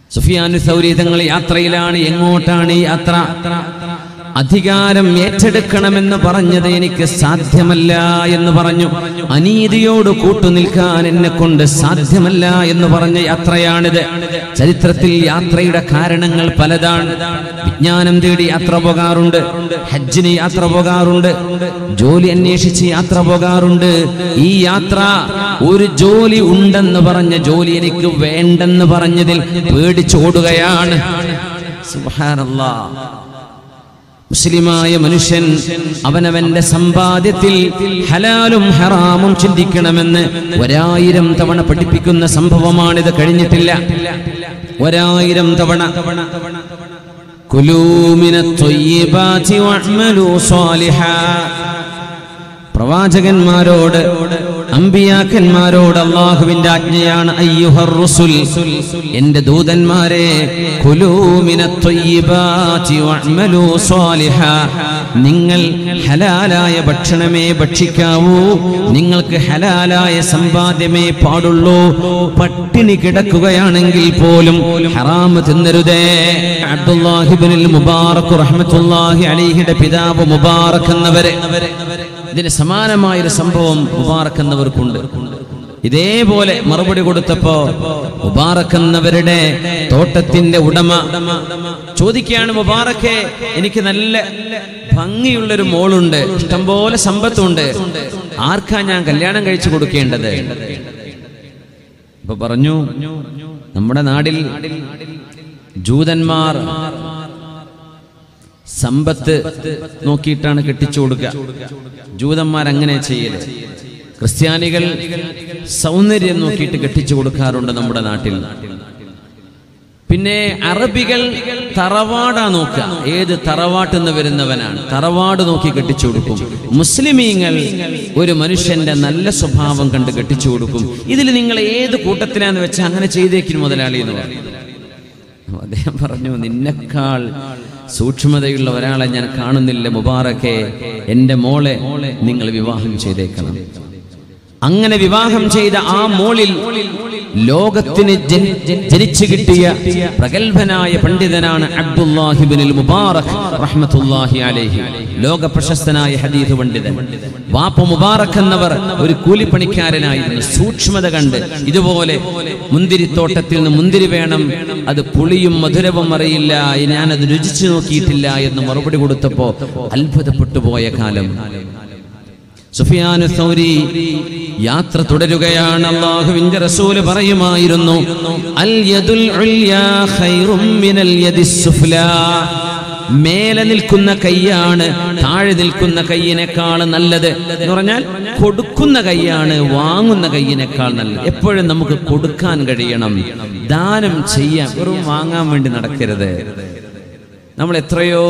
സുഫിയാനു സൗരി തങ്ങൾ യാത്രയിലാണ് എങ്ങോട്ടാണ് ഈ യാത്ര അധികാരം ഏറ്റെടുക്കണമെന്ന് പറഞ്ഞത് എനിക്ക് സാധ്യമല്ല എന്ന് പറഞ്ഞു അനീതിയോട് കൂട്ടുനിൽക്കാൻ എന്നെ കൊണ്ട് സാധ്യമല്ല എന്ന് പറഞ്ഞ യാത്രയാണിത് ചരിത്രത്തിൽ യാത്രയുടെ കാരണങ്ങൾ പലതാണ് വിജ്ഞാനം തേടി യാത്ര പോകാറുണ്ട് ഹജ്ജിന് യാത്ര പോകാറുണ്ട് ജോലി അന്വേഷിച്ച് യാത്ര പോകാറുണ്ട് ഈ യാത്ര ഒരു ജോലി ഉണ്ടെന്ന് പറഞ്ഞ ജോലി എനിക്ക് വേണ്ടെന്ന് പറഞ്ഞതിൽ പേടിച്ചോടുകയാണ് സുബ്ഹാനല്ലാ മുസ്ലിമായ മനുഷ്യൻ അവനവന്റെ സമ്പാദ്യത്തിൽ ഹലാലും ഹറാമും ചിന്തിക്കണമെന്ന് ഒരായിരം തവണ പഠിപ്പിക്കുന്ന സംഭവമാണിത് കഴിഞ്ഞിട്ടില്ല ഒരായിരം തവണ കുലൂമിന ത്വയ്യിബാതി വഅ്മലൂ സ്വാലിഹാ പ്രവാചകന്മാരോട് അമ്പിയാക്കന്മാരോട് അള്ളാഹുവിന്റെ ആജ്ഞയാണ് അയ്യുഹർ റുസുൽ എന്റെ ദൂതന്മാരെ കുലൂമിന ത്വയ്യിബാതി വഅ്മലൂ സ്വാലിഹാ നിങ്ങൾ ഹലാലായ ഭക്ഷണമേ ഭക്ഷിക്കാവൂ നിങ്ങൾക്ക് ഹലാലായ സമ്പാദ്യമേ പാടുള്ളൂ പട്ടിണി കിടക്കുകയാണെങ്കിൽ പോലും ഹറാം തിന്നരുതേ അബ്ദുല്ലാഹിബ്നുൽ മുബാറക് റഹ്മത്തുള്ളാഹി അലൈഹിയുടെ പിതാവ് മുബാറക് എന്നവരെ ഇതിന് സമാനമായൊരു സംഭവം മുബാറക് എന്നവർക്കുണ്ട് ഇതേപോലെ മറുപടി കൊടുത്തപ്പോ മുബാറക് എന്നവരുടെ തോട്ടത്തിന്റെ ഉടമ ചോദിക്കുകയാണ് മുബാറക്കെ എനിക്ക് നല്ല ഭംഗിയുള്ളൊരു മോളുണ്ട് ഇഷ്ടംപോലെ സമ്പത്തുണ്ട് ആർക്കാ ഞാൻ കല്യാണം കഴിച്ചു കൊടുക്കേണ്ടത് ഇപ്പൊ പറഞ്ഞു നമ്മുടെ നാടിൽ ജൂതന്മാർ സമ്പത്ത് നോക്കിയിട്ടാണ് കെട്ടിച്ചു കൊടുക്കുക ജൂതന്മാർ അങ്ങനെ ചെയ്യല് ക്രിസ്ത്യാനികൾ സൗന്ദര്യം നോക്കിയിട്ട് കെട്ടിച്ചു കൊടുക്കാറുണ്ട് നമ്മുടെ നാട്ടിൽ പിന്നെ അറബികൾ തറവാടാ നോക്കുക ഏത് തറവാട്ടിൽ നിന്ന് വരുന്നവനാണ് തറവാട് നോക്കി കെട്ടിച്ചു കൊടുക്കും മുസ്ലിമീങ്ങൾ ഒരു മനുഷ്യന്റെ നല്ല സ്വഭാവം കണ്ട് കെട്ടിച്ചു കൊടുക്കും ഇതിൽ നിങ്ങൾ ഏത് കൂട്ടത്തിലാന്ന് വെച്ചാൽ അങ്ങനെ ചെയ്തേക്കും മുതലാളി എന്ന് പറഞ്ഞു അദ്ദേഹം പറഞ്ഞു നിന്നെക്കാൾ സൂക്ഷ്മതയുള്ള ഒരാളെ ഞാൻ കാണുന്നില്ല മുബാറക്കെ എന്റെ മോളെ നിങ്ങൾ വിവാഹം ചെയ്തേക്കണം അങ്ങനെ വിവാഹം ചെയ്ത ആ മോളിൽ ലോകത്തിന് ജനി- ജനിച്ചു കിട്ടിയ പ്രഗത്ഭനായ പണ്ഡിതനാണ് അബ്ദുല്ലാഹിബിനിൽ മുബാറക് റഹ്മത്തുല്ലാഹി അലൈഹി ലോക പ്രശസ്തനായ ഹദീസ് പണ്ഡിതൻ വാപ്പ മുബാറക് എന്നവർ ഒരു കൂലിപ്പണിക്കാരനായിരുന്നു സൂക്ഷ്മത കണ്ട് ഇതുപോലെ മുന്തിരിത്തോട്ടത്തിൽ നിന്ന് മുന്തിരി വേണം അത് പുളിയും മധുരവും അറിയില്ല ഞാനത് രുചിച്ചു നോക്കിയിട്ടില്ല എന്ന് മറുപടി കൊടുത്തപ്പോ അത്ഭുതപ്പെട്ടു പോയ കാലം സുഫിയാനു സൗരി യാത്ര തുടരുകയാണ് അള്ളാഹുവിന്റെ റസൂല് പറയുമായിരുന്നു അൽ യദുൽ ഉൽയാ ഖൈറും മിനൽ യദിസ് സുഫ്ലാ മേലെ നിൽക്കുന്ന കൈയാണ് താഴെ നിൽക്കുന്ന കൈയിനേക്കാൾ നല്ലത് എന്ന് പറഞ്ഞാൽ കൊടുക്കുന്ന കൈയാണ് വാങ്ങുന്ന കൈയിനേക്കാൾ നല്ലത് എപ്പോഴും നമുക്ക് കൊടുക്കാൻ കഴിയണം ദാനം ചെയ്യാൻ വെറും വാങ്ങാൻ വേണ്ടി നടക്കരുത് നമ്മൾ എത്രയോ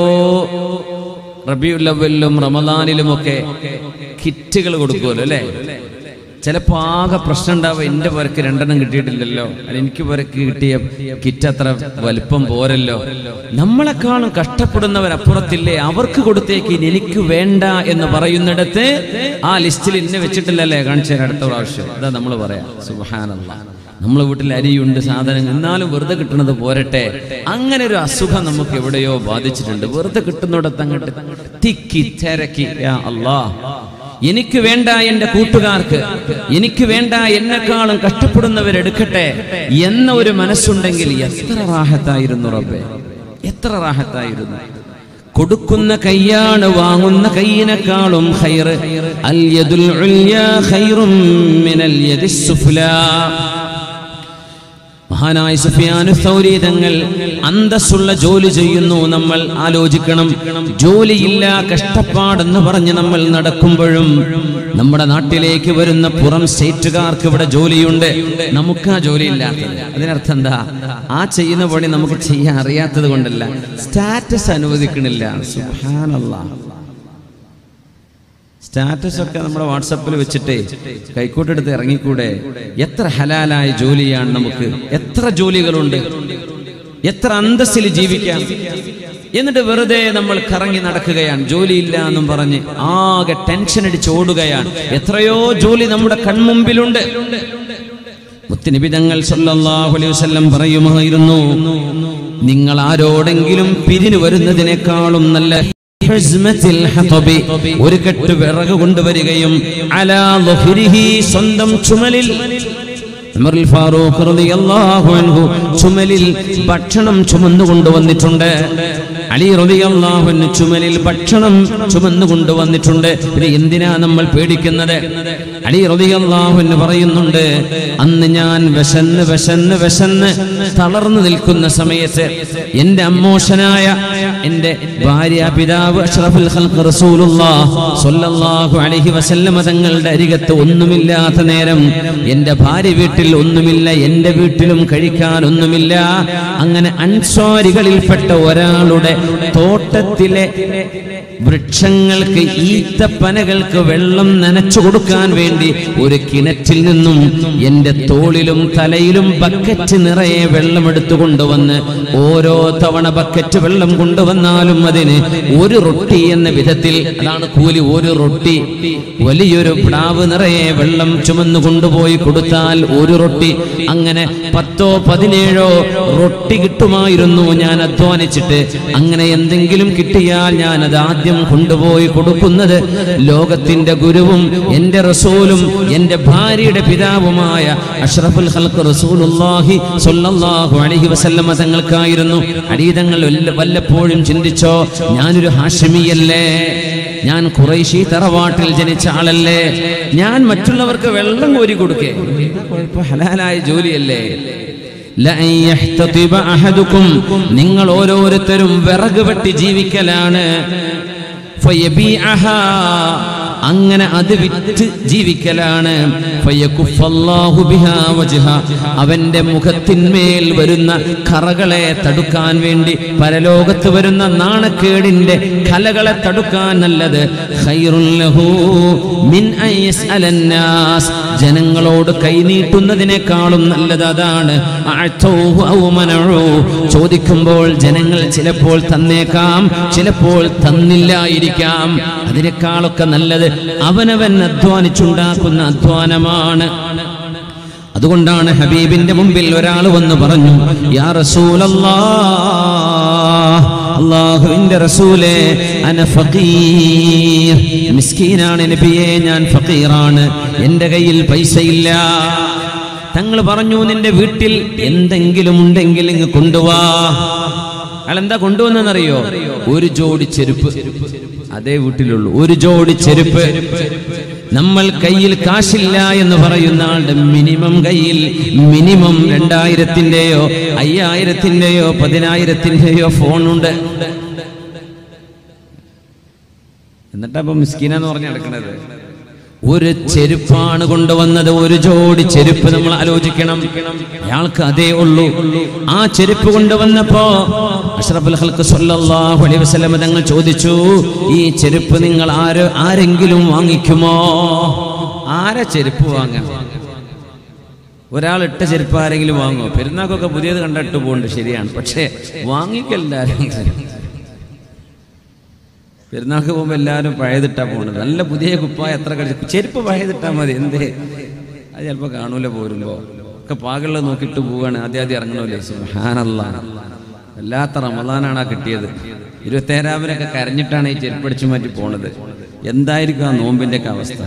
റബിയുല്ലവലിലും റമദാനിലുമൊക്കെ കിറ്റുകൾ കൊടുക്കുമല്ലോ അല്ലേ ചിലപ്പോ ആകെ പ്രശ്നം ഉണ്ടാവുക എന്റെ പുരക്ക് രണ്ടെണ്ണം കിട്ടിയിട്ടില്ലല്ലോ അല്ല എനിക്ക് പുരക്ക് കിട്ടിയ കിറ്റ് അത്ര വലിപ്പം പോരല്ലോ നമ്മളെക്കാളും കഷ്ടപ്പെടുന്നവരപ്പുറത്തില്ലേ അവർക്ക് കൊടുത്തേക്ക് ഇനി എനിക്ക് വേണ്ട എന്ന് പറയുന്നിടത്ത് ആ ലിസ്റ്റിൽ ഇന്നെ വെച്ചിട്ടില്ലല്ലേ കാണിച്ചു തരാം അടുത്ത പ്രാവശ്യം അതാ നമ്മൾ പറയാം സുബാനല്ല നമ്മളെ വീട്ടിൽ അരിയുണ്ട് സാധനങ്ങൾ എന്നാലും വെറുതെ കിട്ടുന്നത് പോരട്ടെ അങ്ങനെ ഒരു അസുഖം നമുക്ക് എവിടെയോ ബാധിച്ചിട്ടുണ്ട് വെറുതെ കിട്ടുന്നിടത്ത് അങ്ങോട്ട് തിക്കി തിരക്കി യാ അല്ലാ എനിക്ക് വേണ്ട എന്റെ കൂട്ടുകാർക്ക് എനിക്ക് വേണ്ട എന്നെക്കാളും കഷ്ടപ്പെടുന്നവരെടുക്കട്ടെ എന്ന ഒരു മനസ്സുണ്ടെങ്കിൽ എത്ര റാഹത്തായിരുന്നു റബ്ബേ എത്ര റാഹത്തായിരുന്നു കൊടുക്കുന്ന കൈയാണ് വാങ്ങുന്ന കൈയിനെക്കാളും ഖൈറ് അൽ യദുൽ ഉൽയാ ഖൈറും മിനൽ യദിസ് സുഫ്ലാ മഹാനായ സുഫിയാനു സൗരി തങ്ങൾ അന്തസ്സുള്ള ജോലി ചെയ്യുന്നു നമ്മൾ ആലോചിക്കണം ജോലിയില്ല കഷ്ടപ്പാടെന്ന് പറഞ്ഞ് നമ്മൾ നടക്കുമ്പോഴും നമ്മുടെ നാട്ടിലേക്ക് വരുന്ന പുറം സ്റ്റേറ്റുകാർക്ക് ഇവിടെ ജോലിയുണ്ട് നമുക്ക് ആ ജോലി ഇല്ലാത്തത് അതിനർത്ഥം എന്താ ആ ചെയ്യുന്ന പണി നമുക്ക് ചെയ്യാൻ അറിയാത്തത് കൊണ്ടല്ല സ്റ്റാറ്റസ് അനുവദിക്കണില്ല സുബ്ഹാനല്ലാഹ് സ്റ്റാറ്റസ് ഒക്കെ നമ്മുടെ വാട്സപ്പിൽ വെച്ചിട്ട് കൈക്കോട്ടെടുത്ത് ഇറങ്ങിക്കൂടെ എത്ര ഹലാലായ ജോലിയാണ് നമുക്ക് എത്ര ജോലികളുണ്ട് എത്ര അന്തസ്സിൽ ജീവിക്കാം എന്നിട്ട് വെറുതെ നമ്മൾ കറങ്ങി നടക്കുകയാണ് ജോലിയില്ല എന്നും പറഞ്ഞ് ആകെ ടെൻഷൻ അടിച്ച് ഓടുകയാണ് എത്രയോ ജോലി നമ്മുടെ കൺമുമ്പിലുണ്ട് മുത്തനിബിതങ്ങൾ സല്ലല്ലാഹു അലൈഹി വസല്ലം പറയുമായിരുന്നു നിങ്ങൾ ആരോടെങ്കിലും പിരിഞ്ഞു വരുന്നതിനേക്കാളും നല്ല ഹിസ്മത്തിൽ ഹതബി, ഒരു കെട്ട് വിറക് കൊണ്ടുവരികയും അലാ ളുഹ്രിഹി സ്വന്തം ചുമലിൽ ഉമറുൽ ഫാറൂഖ് റളിയല്ലാഹു അൻഹു ചുമലിൽ ഭക്ഷണം ചുമന്നു കൊണ്ടുവന്നിട്ടുണ്ട് അലി റളിയല്ലാഹു അൻഹു ചുമലിൽ ഭക്ഷണം ചുമന്നു കൊണ്ടുവന്നിട്ടുണ്ട് ഇത് എന്തിനാ നമ്മൾ പേടിക്കുന്നത് അലി റളിയല്ലാഹു അൻഹു പറയുന്നുണ്ട് അന്ന് ഞാൻ വിശന്ന് വിശന്ന് വിശന്ന് തളർന്നു നിൽക്കുന്ന സമയത്ത് എൻ്റെ അമ്മോഷനായ എൻ്റെ ഭാര്യ പിതാവ് അഷ്റഫുൽ ഖൽഖ് റസൂലുള്ളാഹ് സ്വല്ലല്ലാഹു അലൈഹി വസല്ലമ തങ്ങളുടെ അരികത്ത് ഒന്നുമില്ലാത്ത നേരം എൻ്റെ ഭാര്യ വീട്ടിൽ ഒന്നുമില്ല എൻ്റെ വീട്ടിലും കഴിക്കാൻ ഒന്നുമില്ല അങ്ങനെ അൻസ്വാരികളിൽപ്പെട്ട ഒരാളുടെ തോട്ടത്തിലെ വൃക്ഷങ്ങൾക്ക് ഈത്തപ്പനകൾക്ക് വെള്ളം നനച്ചു കൊടുക്കാൻ വേണ്ടി ഒരു കിണറ്റിൽ നിന്നും എൻ്റെ തോളിലും തലയിലും ബക്കറ്റ് നിറയെ വെള്ളം എടുത്തു കൊണ്ടുവന്ന് ഓരോ തവണ ബക്കറ്റ് വെള്ളം കൊണ്ടുവന്നാലും അതിന് ഒരു റൊട്ടി എന്ന വിധത്തിൽ അതാണ് കൂലി ഒരു റൊട്ടി വലിയൊരു പ്ലാവ് നിറയെ വെള്ളം ചുമന്നു കൊണ്ടുപോയി കൊടുത്താൽ ഒരു റൊട്ടി അങ്ങനെ പത്തോ പതിനേഴോ റൊട്ടി കിട്ടുമായിരുന്നു ഞാൻ അധ്വാനിച്ചിട്ട് അങ്ങനെ എന്തെങ്കിലും കിട്ടിയാൽ ഞാൻ അത് ആദ്യം കൊണ്ടുപോയി കൊടുക്കുന്നത് ലോകത്തിന്റെ ഗുരുവും എന്റെ റസൂലും എന്റെ ഭാര്യയുടെ പിതാവുമായ അഷ്റഫുൽ ഖൽഖ് റസൂലുള്ളാഹി സ്വല്ലല്ലാഹു അലൈഹി വസല്ലമ തങ്ങൾക്കായിരുന്നു അരീതങ്ങൾ വല്ല- വല്ലപ്പോഴും ചിന്തിച്ചോ ഞാനൊരു ഹാഷിമിയല്ലേ ഞാൻ ഖുറൈശി തറവാട്ടിൽ ജനിച്ച ആളല്ലേ ഞാൻ മറ്റുള്ളവർക്ക് വെള്ളം കോരി കൊടുക്കേ എന്താ കുഴപ്പം ഹലാലായ ജോലിയല്ലേ ലഅൻ യഹ്തതിബ അഹദുക്കും നിങ്ങൾ ഓരോരുത്തരും വിറക് വെട്ടി ജീവിക്കലാണ് ഫയബീഅഹാ അങ്ങനെ അത് വിറ്റ് ജീവിക്കലാണ് ഫയകുഫല്ലാഹു ബിഹാ വജ്ഹ. അവന്റെ മുഖത്തിന്മേൽ വരുന്ന കറകളെ തടുക്കാൻ വേണ്ടി പരലോകത്ത് വരുന്ന നാണക്കേടിന്റെ കലകളെ തടുക്കാൻ നല്ലത് ഖൈറുൽ ലഹു മിൻ അൻ യസ്അലന്നാസ്. ജനങ്ങളോട് കൈനീട്ടുന്നതിനേക്കാളും നല്ലത് അതാണ് അഅ്തൗഹു ഔ മനഉ. ചോദിക്കുമ്പോൾ ജനങ്ങൾ ചിലപ്പോൾ തന്നേക്കാം ചിലപ്പോൾ തന്നില്ലായിരിക്കാം അതിനേക്കാളൊക്കെ നല്ലത് അവനവൻ അധ്വാനിച്ചുണ്ടാക്കുന്ന അധ്വാനമാണ് അതുകൊണ്ടാണ് ഹബീബിന്റെ മുമ്പിൽ ഒരാൾ വന്ന് പറഞ്ഞു യാ റസൂലല്ലാ അള്ളാഹുവിന്റെ റസൂലേ അന ഫഖീർ മിസ്കീനാണ് നബിയെ ഞാൻ ഫഖീറാണ് എൻ്റെ കയ്യിൽ പൈസയില്ല തങ്ങൾ പറഞ്ഞു നിന്റെ വീട്ടിൽ എന്തെങ്കിലും ഉണ്ടെങ്കിൽ ഇങ്ങ് കൊണ്ടുവാ അയാൾ എന്താ കൊണ്ടുവന്നെന്നറിയോ ഒരു ജോഡി ചെരുപ്പ് അതേ വീട്ടിലുള്ളൂ ഒരു ജോഡി ചെരുപ്പ് നമ്മൾ കയ്യിൽ കാശില്ല എന്ന് പറയുന്ന ആളുടെ മിനിമം കയ്യിൽ മിനിമം രണ്ടായിരത്തിന്റെയോ അയ്യായിരത്തിന്റെയോ പതിനായിരത്തിന്റെയോ ഫോണുണ്ട് എന്നിട്ടാ ഇപ്പൊ മിസ്കീനെന്ന് പറഞ്ഞ് നടക്കണത് ഒരു ചെരുപ്പാണ് കൊണ്ടുവന്നത് ഒരു ജോഡി ചെരുപ്പ് നമ്മൾ ആലോചിക്കണം അയാൾക്ക് അതേ ഉള്ളൂ ആ ചെരുപ്പ് കൊണ്ടുവന്നപ്പോ അഷ്റഫുൽ ഖൽഖ് സ്വല്ലല്ലാഹു അലൈഹി വസല്ലം തങ്ങൾ ചോദിച്ചു ഈ ചെരുപ്പ് നിങ്ങൾ ആര് ആരെങ്കിലും വാങ്ങിക്കുമോ ആരെ ചെരുപ്പ് വാങ്ങാൻ ഒരാൾ ഇട്ട ചെരുപ്പ് ആരെങ്കിലും വാങ്ങുമോ പെരുന്നാക്കൊക്കെ പുതിയത് കണ്ടിട്ട് പോകുന്നുണ്ട് ശരിയാണ് പക്ഷേ വാങ്ങിക്കല്ലാരും പെരുന്നാൾക്ക് പോകുമ്പോൾ എല്ലാവരും പഴയതിട്ടാ പോകുന്നത് നല്ല പുതിയ കുപ്പായ എത്ര കഴിച്ചു ചെരുപ്പ് പഴയതിട്ടാ മതി എന്തേ അത് ചിലപ്പോൾ കാണൂല പോരുമ്പോ ഒക്കെ പാകളുടെ നോക്കിയിട്ട് പോവാണ് ആദ്യം ആദ്യം ഇറങ്ങണമല്ലേ സുഹാനല്ല വല്ലാത്ത റമദാനാണ് ആ കിട്ടിയത് ഇരുപത്തേരാവിനൊക്കെ കരഞ്ഞിട്ടാണ് ഈ ചെരുപ്പ് അടിച്ചു മാറ്റി പോണത് എന്തായിരിക്കും ആ നോമ്പിന്റെ ഒക്കെ അവസ്ഥ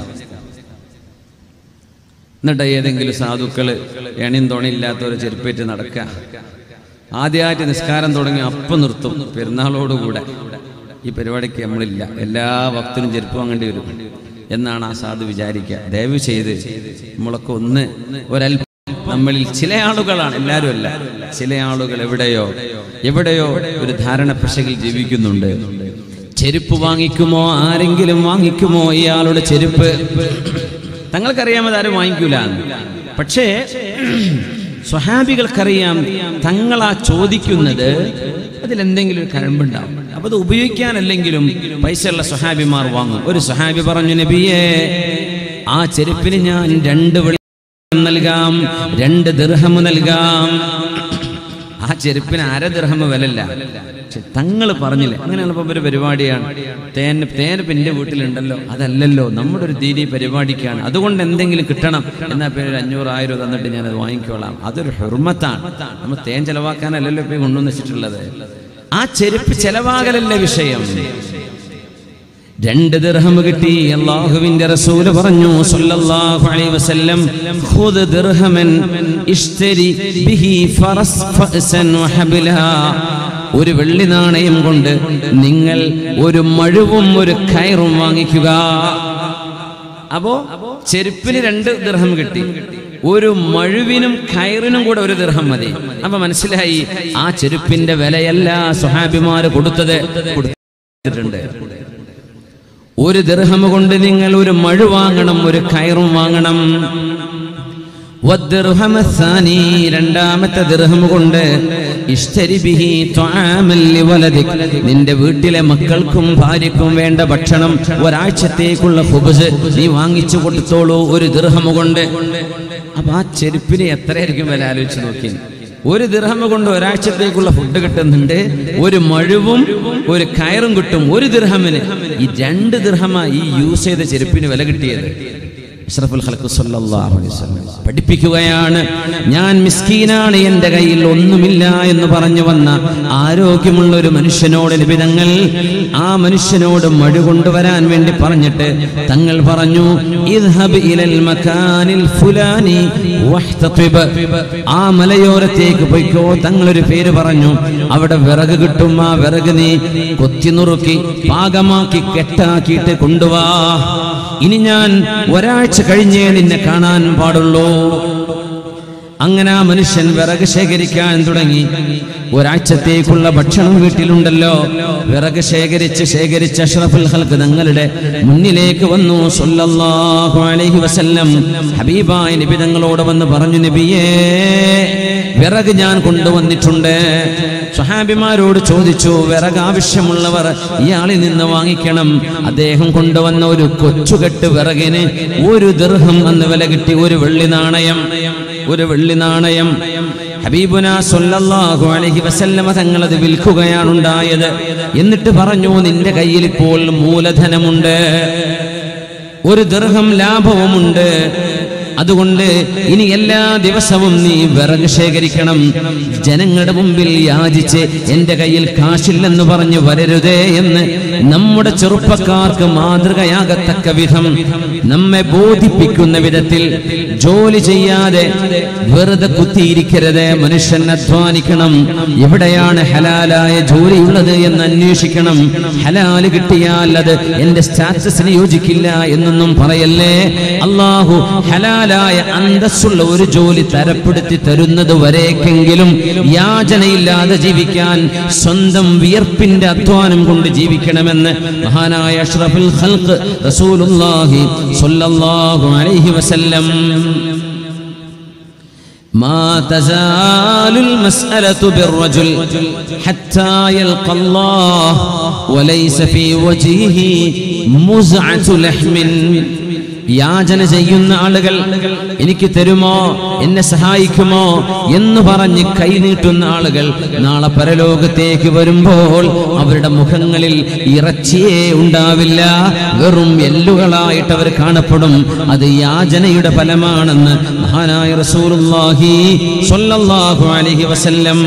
എന്നിട്ട് ഏതെങ്കിലും സാധുക്കള് എണിയും തുണയില്ലാത്ത ഒരു ചെരുപ്പേറ്റ് നടക്കുക ആദ്യമായിട്ട് നിസ്കാരം തുടങ്ങി അപ്പം നിർത്തും പെരുന്നാളോടുകൂടെ ഈ പരിപാടിക്ക് നമ്മളില്ല എല്ലാ ഭക്തനും ചെരുപ്പ് വാങ്ങേണ്ടി വരും എന്നാണ് ആ സാധു വിചാരിക്കുക ദയവ് ചെയ്ത് നമ്മളൊക്കെ ഒന്ന് ഒരല്പം നമ്മളിൽ ചില ആളുകളാണ് എല്ലാവരും അല്ല ചില ആളുകൾ എവിടെയോ എവിടെയോ ഒരു ധാരണ പിശകിൽ ജീവിക്കുന്നുണ്ട് ചെരുപ്പ് വാങ്ങിക്കുമോ ആരെങ്കിലും വാങ്ങിക്കുമോ ഇയാളുടെ ചെരുപ്പ് തങ്ങൾക്കറിയാം അത് ആരും വാങ്ങിക്കൂല പക്ഷേ സ്വഹാബികൾക്കറിയാം തങ്ങളാ ചോദിക്കുന്നത് അതിലെന്തെങ്കിലും ഒരു കഴമ്പുണ്ടാവും അപ്പൊ അത് ഉപയോഗിക്കാനല്ലെങ്കിലും പൈസയുള്ള സ്വഹാബിമാർ വാങ്ങും ഒരു സ്വഹാബി പറഞ്ഞു നബിയെ ആ ചെരുപ്പിന് ഞാൻ രണ്ട് വെളി നൽകാം രണ്ട് ദീർഹം നൽകാം ആ ആ ചെരുപ്പിന് അര ദിർഹം വിലല്ല തങ്ങൾ പറഞ്ഞില്ലേ അങ്ങനെയുള്ള ഒരു പരിപാടിയാണ് തേൻ തേൻ ഇപ്പം എൻ്റെ വീട്ടിലുണ്ടല്ലോ അതല്ലല്ലോ നമ്മുടെ ഒരു ദീനി പരിപാടിക്കാണ് അതുകൊണ്ട് എന്തെങ്കിലും കിട്ടണം എന്നാ പേര് അഞ്ഞൂറ് ആയിരം തന്നിട്ട് ഞാനത് വാങ്ങിക്കോളാം അതൊരു ഹെർമത്താണ് നമ്മൾ തേൻ ചെലവാക്കാനല്ലല്ലോ ഇപ്പം കൊണ്ടുവന്ന് വെച്ചിട്ടുള്ളത് ആ ചെരുപ്പ് ചെലവാകലല്ല വിഷയം രണ്ട് ദിർഹം കിട്ടി അള്ളാഹുവിന്റെ റസൂല് പറഞ്ഞു സല്ലല്ലാഹു അലൈഹി വസല്ലം ഖുദ് ദിർഹമൻ ഇഷ്തരി ബിഹി ഫറസ് ഫഅസൻ വഹബിലാ ഒരു വെള്ളി നാണയം കൊണ്ട് നിങ്ങൾ ഒരു മഴുവും ഒരു കയറും വാങ്ങിക്കുക അപ്പോ ചെരുപ്പിന് രണ്ട് ദിർഹം കിട്ടി ഒരു മഴുവിനും കയറിനും കൂടെ ഒരു ദിർഹം മതി അപ്പൊ മനസ്സിലായി ആ ചെരുപ്പിന്റെ വിലയല്ല സുഹാബിമാര് കൊടുത്തത് കൊടുത്തിട്ടുണ്ട് ഒരു ദിർഹം കൊണ്ട് നിങ്ങൾ ഒരു മഴു വാങ്ങണം ഒരു കയറും വാങ്ങണം വദ്ദിർഹമ ത്സാനി, രണ്ടാമത്തെ ദിർഹം കൊണ്ട് ഇഷ്തരി ബിഹി ത്വആമൻ ലിവലദിക്. നിന്റെ വീട്ടിലെ മക്കൾക്കും ഭാര്യക്കും വേണ്ട ഭക്ഷണം ഒരാഴ്ചത്തേക്കുള്ള ഹുബ്സ് നീ വാങ്ങിച്ചു കൊടുത്തോളൂ ഒരു ദിർഹം കൊണ്ട് അപ്പൊ ആ ചെരുപ്പിന് എത്രയായിരിക്കും വില ആലോചിച്ച് നോക്കി ഒരു ദിർഹം കൊണ്ട് ഒരാഴ്ചത്തേക്കുള്ള ഫുഡ് കിട്ടുന്നുണ്ട് ഒരു മഴുവും ഒരു കയറും കിട്ടും ഒരു ദിർഹമിന് ഈ രണ്ട് ദിർഹമ ഈ യൂസ് ചെയ്ത ചെരുപ്പിന് വില കിട്ടിയത് അഷ്റഫുൽ ഖൽഖ് സല്ലല്ലാഹു അലൈഹി വസല്ലം പഠിപ്പിക്കുകയാണ് ഞാൻ മിസ്കീനാണ് എൻ്റെ കയ്യിൽ ഒന്നുമില്ല എന്ന് പറഞ്ഞു വന്ന ആരോഗ്യമുള്ള ഒരു മനുഷ്യനോട് നിബിതങ്ങൾ ആ മനുഷ്യനോട് മഴ കൊണ്ടുവരാൻ വേണ്ടി പറഞ്ഞിട്ട് തങ്ങൾ പറഞ്ഞു ഇദ്ഹബ് ഇലൽ മകാനിൽ ഫുലാനി വഹ്തതിബ് ആ മലയോരത്തേക്ക് പോയിക്കോ തങ്ങളൊരു പേര് പറഞ്ഞു അവിടെ വിറക് കിട്ടും ആ വിറക് നീ കൊത്തി നുറുക്കി പാകമാക്കി കെട്ടാക്കിയിട്ട് കൊണ്ടുവാ ഇനി ഞാൻ ഒരാഴ്ച കഴിഞ്ഞേ നിന്നെ കാണാൻ പാടുള്ളൂ അങ്ങനെ ആ മനുഷ്യൻ വിറക് ശേഖരിക്കാൻ തുടങ്ങി ഒരാഴ്ചത്തേക്കുള്ള ഭക്ഷണം വീട്ടിലുണ്ടല്ലോ വിറക് ശേഖരിച്ച് ശേഖരിച്ച് അഷ്റഫുൽ ഹൽക്ക് തങ്ങളുടെ മുന്നിലേക്ക് വന്നു സല്ലല്ലാഹു അലൈഹി വസല്ലം ഹബീബായ നബി തങ്ങളോട് വന്ന് പറഞ്ഞു നബിയേ വിറക് ഞാൻ കൊണ്ടുവന്നിട്ടുണ്ട് സ്വഹാബിമാരോട് ചോദിച്ചു വിറക് ആവശ്യമുള്ളവർ ഇയാളിൽ നിന്ന് വാങ്ങിക്കണം അദ്ദേഹം കൊണ്ടുവന്ന ഒരു കൊച്ചുകെട്ട് വിറകിന് ഒരു ദീർഘം എന്ന് വില കിട്ടി ഒരു വെള്ളി നാണയം ഒരു വെള്ളി നാണയം ഹബീബുന സല്ലല്ലാഹു അലൈഹി വസല്ലമ തങ്ങൾ അത് വിൽക്കുകയാണ് ഉണ്ടായത് എന്നിട്ട് പറഞ്ഞു നിന്റെ കയ്യിൽ ഇപ്പോൾ മൂലധനമുണ്ട് ഒരു ദീർഘം ലാഭവുമുണ്ട് അതുകൊണ്ട് ഇനി എല്ലാ ദിവസവും നീ വിറക് ശേഖരിക്കണം ജനങ്ങളുടെ മുമ്പിൽ യാചിച്ച് എന്റെ കയ്യിൽ കാശില്ലെന്ന് പറഞ്ഞു വരരുതേ എന്ന് നമ്മുടെ ചെറുപ്പക്കാർക്ക് മാതൃകയാകത്തക്ക വിധം നമ്മെ ബോധിപ്പിക്കുന്ന വിധത്തിൽ ജോലി ചെയ്യാതെ വെറുതെ കുത്തിയിരിക്കരുത് മനുഷ്യൻ അധ്വാനിക്കണം എവിടെയാണ് ഹലാലായ ജോലിയുള്ളത് എന്ന് അന്വേഷിക്കണം ഹലാല് കിട്ടിയാൽ അത് എന്റെ സ്റ്റാറ്റസിന് യോജിക്കില്ല എന്നൊന്നും പറയല്ലേ അള്ളാഹു ഹലാലായ അന്തസ്സുള്ള ഒരു ജോലി തരപ്പെടുത്തി തരുന്നത് വരേക്കെങ്കിലും യാചനയില്ലാതെ ജീവിക്കാൻ സ്വന്തം വിയർപ്പിന്റെ അധ്വാനം കൊണ്ട് ജീവിക്കണമെന്ന് മഹാനായ അഷ്റഫുൽ ഖൽഖ് റസൂലുള്ളാഹി സ്വല്ലല്ലാഹു അലൈഹി വസല്ലം ما تزال المسألة بالرجل حتى يلقى الله وليس في وجهه مزعة لحم യാചന ചെയ്യുന്ന ആളുകൾ എനിക്ക് തരുമോ എന്നെ സഹായിക്കുമോ എന്ന് പറഞ്ഞ് കൈനീട്ടുന്ന ആളുകൾ നാളെ പരലോകത്തേക്ക് വരുമ്പോൾ അവരുടെ മുഖങ്ങളിൽ ഇറച്ചിയേ ഉണ്ടാവില്ല വെറും എല്ലുകളായിട്ട് അവർ കാണപ്പെടും അത് യാചനയുടെ ഫലമാണെന്ന് മഹാനായ റസൂലുള്ളാഹി സ്വല്ലല്ലാഹു അലൈഹി വസല്ലം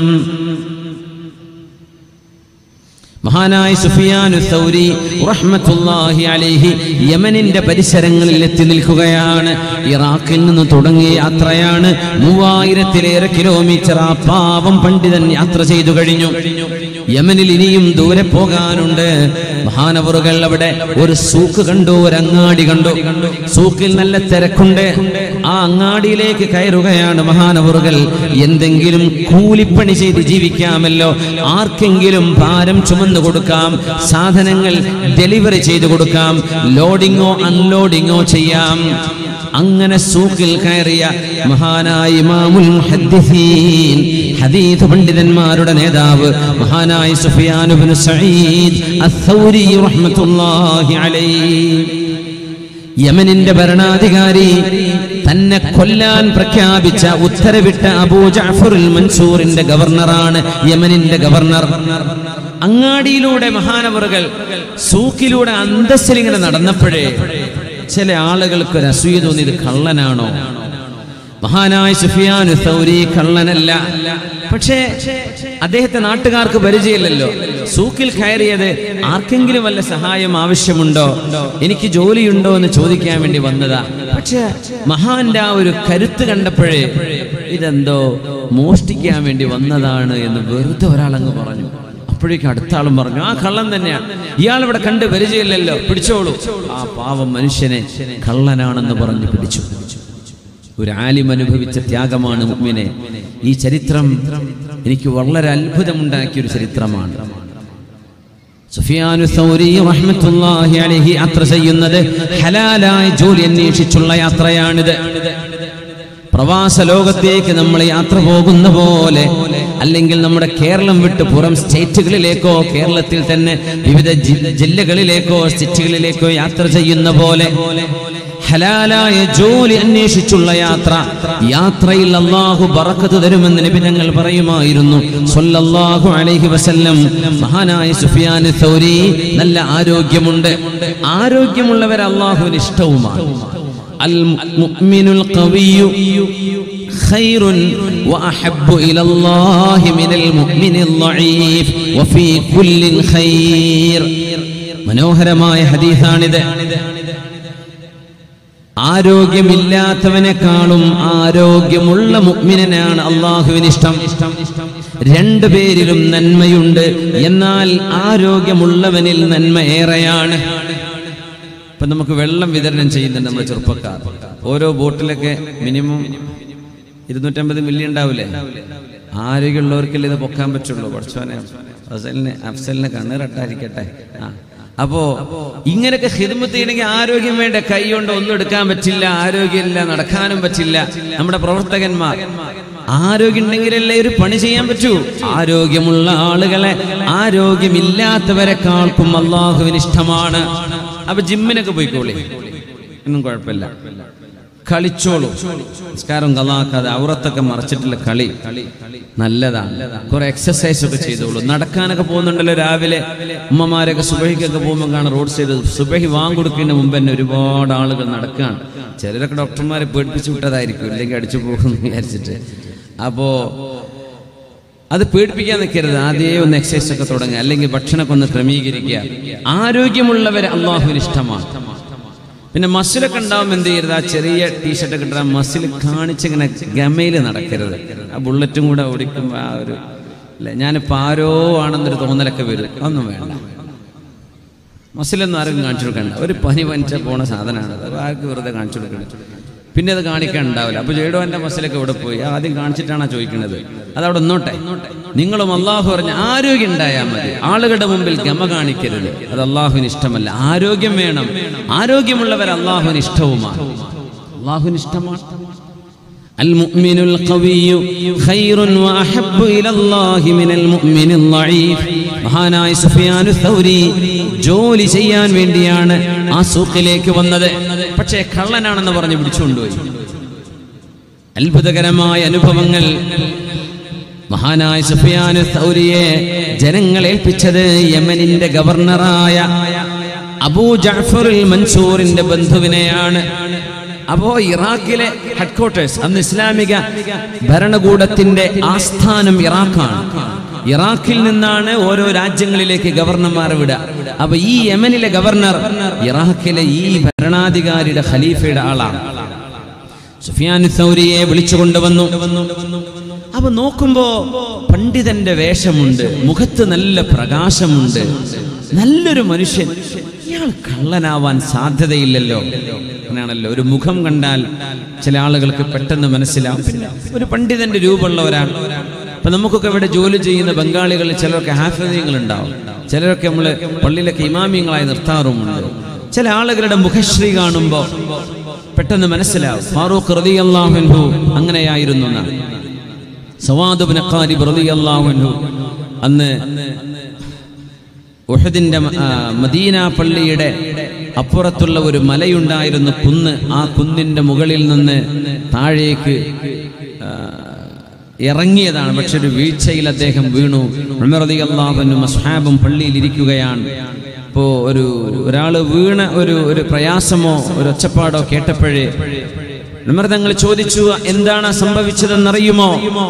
മഹാനായ സുഫിയാനു സൗരി റഹ്മത്തുള്ളാഹി അലൈഹി യമനിന്റെ പരിസരങ്ങളിൽ എത്തി നിൽക്കുകയാണ് ഇറാഖിൽ നിന്ന് തുടങ്ങിയ യാത്രയാണ് മൂവായിരത്തിലേറെ കിലോമീറ്റർ ആ പാവം പണ്ഡിതൻ യാത്ര ചെയ്തു കഴിഞ്ഞു യമനിൽ ഇനിയും ദൂരെ പോകാനുണ്ട് മഹാനവറുകൾ അവിടെ ഒരു സൂക്ക് കണ്ടു ഒരു അങ്ങാടി കണ്ടു സൂക്കിൽ നല്ല തിരക്കുണ്ട് ആ അങ്ങാടിയിലേക്ക് കയറുകയാണ് മഹാനവറുകൾ എന്തെങ്കിലും കൂലിപ്പണി ചെയ്ത് ജീവിക്കാമല്ലോ ആർക്കെങ്കിലും ഭാരം ചുമന്നു കൊടുക്കാം സാധനങ്ങൾ ഡെലിവറി ചെയ്തു കൊടുക്കാം ലോഡിങ്ങോ അൺലോഡിങ്ങോ ചെയ്യാം അങ്ങനെ സൂക്കിൽ കയറിയ മഹാനായ ഇമാമുൽ മുഹദ്ദിസീൻ ഹദീസ് പണ്ഡിതന്മാരുടെ നേതാവ് മഹാനായ സുഫിയാൻ ഇബ്നു സഈദ് അസ്സൗരി റഹ്മത്തുള്ളാഹി അലൈഹി യമനിന്റെ ഭരണാധികാരി തന്നെ കൊല്ലാൻ പ്രഖ്യാപിച്ച ഉത്തരവിട്ട അബൂ ജാഫറുൽ മൻസൂറിന്റെ ഗവർണറാണ് യമനിന്റെ ഗവർണർ അങ്ങാടിയിലൂടെ മഹാനവറുകൾ സൂക്കിലൂടെ അന്തസ്സിലിങ്ങനെ നടന്നപ്പോഴേ ചില ആളുകൾക്ക് ഒരു അസൂയ തോന്നി ഇത് കള്ളനാണോ മഹാനായ സുഫിയാനു സൗരി കള്ളനല്ല പക്ഷേ അദ്ദേഹത്തെ നാട്ടുകാർക്ക് പരിചയമില്ലല്ലോ സൂക്കിൽ കയറിയത് ആർക്കെങ്കിലും വല്ല സഹായം ആവശ്യമുണ്ടോ എനിക്ക് ജോലിയുണ്ടോ എന്ന് ചോദിക്കാൻ വേണ്ടി വന്നതാ പക്ഷേ മഹാന്റെ ആ ഒരു കരുത്ത് കണ്ടപ്പോഴേ ഇതെന്തോ മോഷ്ടിക്കാൻ വേണ്ടി വന്നതാണ് എന്ന് വെറുതെ ഒരാളങ്ങ് പറഞ്ഞു അപ്പോഴേക്കും അടുത്ത ആളും പറഞ്ഞു ആ കള്ളൻ തന്നെയാണ് ഇയാൾ ഇവിടെ കണ്ട് പരിചയമില്ലല്ലോ പിടിച്ചോളൂ ആ പാവം മനുഷ്യനെ കള്ളനാണെന്ന് പറഞ്ഞു പിടിച്ചു ഒരു ആലിം അനുഭവിച്ച ത്യാഗമാണ് മുഅ്മിനെ ഈ ചരിത്രം എനിക്ക് വളരെ അത്ഭുതമുണ്ടാക്കിയ ഒരു ചരിത്രമാണ് സുഫിയാനു സൗരി റഹ്മത്തുള്ളാഹി അലൈഹി യാത്ര ചെയ്യുന്നത് ഹലാലായ ജോലി അന്വേഷിച്ചുള്ള യാത്രയാണിത് പ്രവാസ ലോകത്തേക്ക് നമ്മൾ യാത്ര പോകുന്ന പോലെ അല്ലെങ്കിൽ നമ്മുടെ കേരളം വിട്ട് പുറം സ്റ്റേറ്റുകളിലേക്കോ കേരളത്തിൽ തന്നെ വിവിധ ജി- ജില്ലകളിലേക്കോ സിറ്റികളിലേക്കോ യാത്ര ചെയ്യുന്ന പോലെ ഹലാലായ ജോലി അന്വേഷിച്ചുള്ള യാത്ര യാത്രയിൽ അള്ളാഹു ബറക്കത്ത് തരുമെന്ന് നബി ഞങ്ങൾ പറയുമായിരുന്നു സ്വല്ലല്ലാഹു അലൈഹി വസല്ലം മഹാനായ സുഫിയാൻ സൗരി നല്ല ആരോഗ്യമുണ്ട് ആരോഗ്യമുള്ളവർ അള്ളാഹുവിന് ഇഷ്ടവുമാണ് المؤمن القوي خير وأحب إلى الله من المؤمن الضعيف وفي كل خير മനോഹരമായ ഹദീസാണിത് ആരോഗ്യമില്ലാത്തവനെക്കാളും ആരോഗ്യമുള്ള മുഗ്മിനാണ് അള്ളാഹുവിന് ഇഷ്ടം രണ്ടു പേരിലും നന്മയുണ്ട് എന്നാൽ ആരോഗ്യമുള്ളവനിൽ നന്മ ഏറെയാണ് ഇപ്പൊ നമുക്ക് വെള്ളം വിതരണം ചെയ്യുന്നുണ്ട് നമ്മുടെ ചെറുപ്പക്കാർ ഓരോ ബോട്ടിലൊക്കെ മിനിമം ഇരുന്നൂറ്റമ്പത് മില്ലി ഉണ്ടാവില്ലേ ആരോഗ്യമുള്ളവർക്കല്ലേ ഇത് പൊക്കാൻ പറ്റുള്ളൂ കുറച്ചോനെ അഫ്സലിന് അഫ്സലിന് കണ്ണീറട്ടായിരിക്കട്ടെ ആ അപ്പോ ഇങ്ങനെയൊക്കെ ഹിദ്മത്ത് ചെയ്യണമെങ്കിൽ ആരോഗ്യം വേണ്ട കൈ കൊണ്ട് ഒന്നും എടുക്കാൻ പറ്റില്ല ആരോഗ്യമില്ല നടക്കാനും പറ്റില്ല നമ്മുടെ പ്രവർത്തകന്മാർ ആരോഗ്യം ഉണ്ടെങ്കിലല്ലേ ഒരു പണി ചെയ്യാൻ പറ്റൂ ആരോഗ്യമുള്ള ആളുകളെ ആരോഗ്യമില്ലാത്തവരെക്കാൾക്കും അള്ളാഹുവിന് ഇഷ്ടമാണ് അപ്പൊ ജിമ്മിനൊക്കെ പോയിക്കോളി ഒന്നും കുഴപ്പമില്ല കളിച്ചോളൂ നിസ്കാരം കലാക്കാതെ ഔറത്തൊക്കെ മറച്ചിട്ടുള്ള കളി നല്ലതാണ് കുറെ എക്സസൈസ് ഒക്കെ ചെയ്തോളൂ നടക്കാനൊക്കെ പോകുന്നുണ്ടല്ലോ രാവിലെ ഉമ്മമാരൊക്കെ സുബഹിക്കൊക്കെ പോകുമ്പോൾ കാണാം റോഡ് സൈഡ് സുബഹി വാങ്ങിക്കൊടുക്കുന്നതിന് മുമ്പ് തന്നെ ഒരുപാട് ആളുകൾ നടക്കുകയാണ് ചിലരൊക്കെ ഡോക്ടർമാരെ പേടിപ്പിച്ചു വിട്ടതായിരിക്കും ഇല്ലെങ്കിൽ അടിച്ചു പോകുമെന്ന് വിചാരിച്ചിട്ട് അപ്പോ അത് പേടിപ്പിക്കാൻ നിൽക്കരുത് ആദ്യമേ ഒന്ന് എക്സസൈസ് ഒക്കെ തുടങ്ങുക അല്ലെങ്കിൽ ഭക്ഷണമൊക്കെ ഒന്ന് ക്രമീകരിക്കുക ആരോഗ്യമുള്ളവരെ അള്ളാഹുവിന് ഇഷ്ടമാണ് പിന്നെ മസിലൊക്കെ ഉണ്ടാവും എന്ത് ചെയ്യരുത് ആ ചെറിയ ടീഷർട്ട് ഒക്കെ ഇട്ടാൽ മസിൽ കാണിച്ചിങ്ങനെ ഗമയിൽ നടക്കരുത് ആ ബുള്ളറ്റും കൂടെ ഓടിക്കുമ്പോൾ ആ ഒരു അല്ലെ ഞാനിപ്പോൾ ആരോ ആണെന്നൊരു തോന്നലൊക്കെ വരും അതൊന്നും വേണ്ട മസിലൊന്നും ആർക്കും കാണിച്ചു കൊടുക്കണ്ട ഒരു പനി പനിച്ച പോണ സാധനമാണ് അത് ആർക്ക് വെറുതെ കാണിച്ചു കൊടുക്കണം പിന്നെ അത് കാണിക്കാൻ ഉണ്ടാവില്ല അപ്പൊ ജേഡോന്റെ മസിലൊക്കെ ഇവിടെ പോയി ആദ്യം കാണിച്ചിട്ടാണ് ചോദിക്കുന്നത് അത് അവിടെ നിന്നോട്ടെ നിങ്ങളും അള്ളാഹു പറഞ്ഞ ആരോഗ്യം ഉണ്ടായാൽ മതി ആളുകളുടെ മുമ്പിൽ ഗമ കാണിക്കരുത് അത് അള്ളാഹുവിന് ഇഷ്ടമല്ല ആരോഗ്യം വേണം ആരോഗ്യമുള്ളവർ അള്ളാഹുവിന് ഇഷ്ടവുമാണ് അള്ളാഹുവിന് ഇഷ്ടമാണ് المؤمن القوي خير وأحب إلى الله من المؤمن الضعيف മഹാനായ സുഫിയാനു സൗരി ജോലി ചെയ്യാൻ വേണ്ടിയാണ് ആ സൂക്കിലേക്ക് വന്നത് പക്ഷേ കള്ളനാണെന്ന് പറഞ്ഞ് പിടിച്ചുകൊണ്ടുപോയി അത്ഭുതകരമായ അനുഭവങ്ങൾ മഹാനായ സുഫിയാനു സൗരിയെ ജനങ്ങൾ ഏൽപ്പിച്ചത് യമനിന്റെ ഗവർണറായ അബൂ ജാഫറുൽ മൻസൂറിന്റെ ബന്ധുവിനെയാണ് അപ്പോ ഇറാഖിലെ ഹെഡ്ക്വാർട്ടേഴ്സ് അന്ന് ഇസ്ലാമിക ഭരണകൂടത്തിന്റെ ആസ്ഥാനം ഇറാഖാണ് ഇറാഖിൽ നിന്നാണ് ഓരോ രാജ്യങ്ങളിലേക്ക് ഗവർണർമാരെ വിടുക അപ്പൊ ഈ യമനിലെ ഗവർണർ ഇറാഖിലെ ഈ ഭരണാധികാരിയുടെ ഖലീഫയുടെ ആളാണ് സുഫിയാൻ സൗരിയെ വിളിച്ചു കൊണ്ടുവന്നു അപ്പൊ നോക്കുമ്പോ പണ്ഡിതന്റെ വേഷമുണ്ട് മുഖത്ത് നല്ല പ്രകാശമുണ്ട് നല്ലൊരു മനുഷ്യൻ ഇയാൾ കള്ളനാവാൻ സാധ്യതയില്ലല്ലോ അങ്ങനെയാണല്ലോ ഒരു മുഖം കണ്ടാൽ ചില ആളുകൾക്ക് പെട്ടെന്ന് മനസ്സിലാവും പിന്നെ ഒരു പണ്ഡിതന്റെ രൂപമുള്ള ഒരാൾ അപ്പൊ നമുക്കൊക്കെ ഇവിടെ ജോലി ചെയ്യുന്ന ബംഗാളികളിൽ ചിലരൊക്കെ ഹാഫിയങ്ങൾ ഉണ്ടാവും ചിലരൊക്കെ നമ്മൾ പള്ളിയിലൊക്കെ ഇമാമിയങ്ങളായി നിർത്താറുമുണ്ട് ചില ആളുകളുടെ മുഖശ്രീ കാണുമ്പോൾ പെട്ടെന്ന് മനസ്സിലാവും ഫാറൂഖ് റളിയല്ലാഹു അൻഹു അങ്ങനെയായിരുന്നു എന്നാണ് സവാദ് ബിൻ ഖാലിബ് റളിയല്ലാഹു അൻഹു അന്ന് ഉഹദിന്റെ മ- ആ, മദീന പള്ളിയുടെ അപ്പുറത്തുള്ള ഒരു മലയുണ്ടായിരുന്നു കുന്ന് ആ കുന്നിന്റെ മുകളിൽ നിന്ന് താഴേക്ക് ആ, ഇറങ്ങിയതാണ് പക്ഷെ ഒരു വീഴ്ചയിൽ അദ്ദേഹം വീണു ഉമറതി അള്ളാഹുനും അസ്ഹാബും പള്ളിയിൽ ഇരിക്കുകയാണ് ഇപ്പോ ഒരു ഒരാൾ വീണ ഒരു ഒരു പ്രയാസമോ ഒരു ഒച്ചപ്പാടോ കേട്ടപ്പോഴേ ഉമർ തങ്ങൾ ചോദിച്ചു എന്താണ് സംഭവിച്ചതെന്നറിയുമോ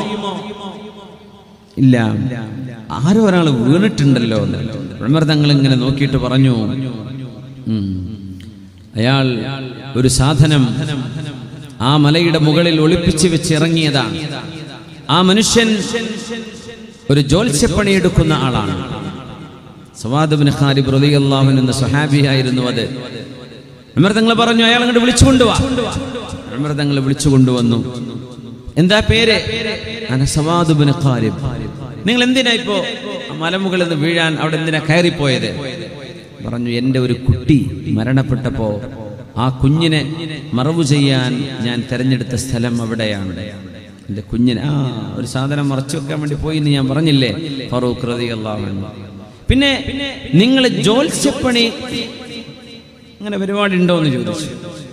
ഇല്ല ആരോ ഒരാൾ വീണിട്ടുണ്ടല്ലോ എന്ന്. ഉമർ തങ്ങൾ ഇങ്ങനെ നോക്കിയിട്ട് പറഞ്ഞു ഉം. അയാൾ ഒരു സാധനം ആ മലയുടെ മുകളിൽ ഒളിപ്പിച്ച് വെച്ച് ഇറങ്ങിയതാണ് ആ മനുഷ്യൻ ഒരു ജോത്സ്യപ്പണി എടുക്കുന്ന ആളാണ് സവാദബിന് ഖാലിബ് റളിയല്ലാഹു എന്ന സ്വഹാബിയായിരുന്നു അത് ഉമർ തങ്ങൾ പറഞ്ഞു അയാൾ അങ്ങോട്ട് വിളിച്ചുകൊണ്ടുവാ ഉമർ തങ്ങൾ വിളിച്ചുകൊണ്ടുവന്നു എന്താ പേര് അനസവാദുബിന് ഖാലിബ് നിങ്ങൾ എന്തിനാ ഇപ്പോ ആ മലമുകളിൽ നിന്ന് വീഴാൻ അവിടെ എന്തിനാ കയറിപ്പോയത് പറഞ്ഞു എൻ്റെ ഒരു കുട്ടി മരണപ്പെട്ടപ്പോ ആ കുഞ്ഞിനെ മറവു ചെയ്യാൻ ഞാൻ തെരഞ്ഞെടുത്ത സ്ഥലം അവിടെയാണ് എൻ്റെ കുഞ്ഞിനെ ആ ഒരു സാധനം മറച്ചു വെക്കാൻ വേണ്ടി പോയി എന്ന് ഞാൻ പറഞ്ഞില്ലേ ഫറൂഖ് റതി പിന്നെ നിങ്ങൾ ജോത്സ്യപ്പണി അങ്ങനെ പരിപാടി ഉണ്ടോ എന്ന് ചോദിച്ചു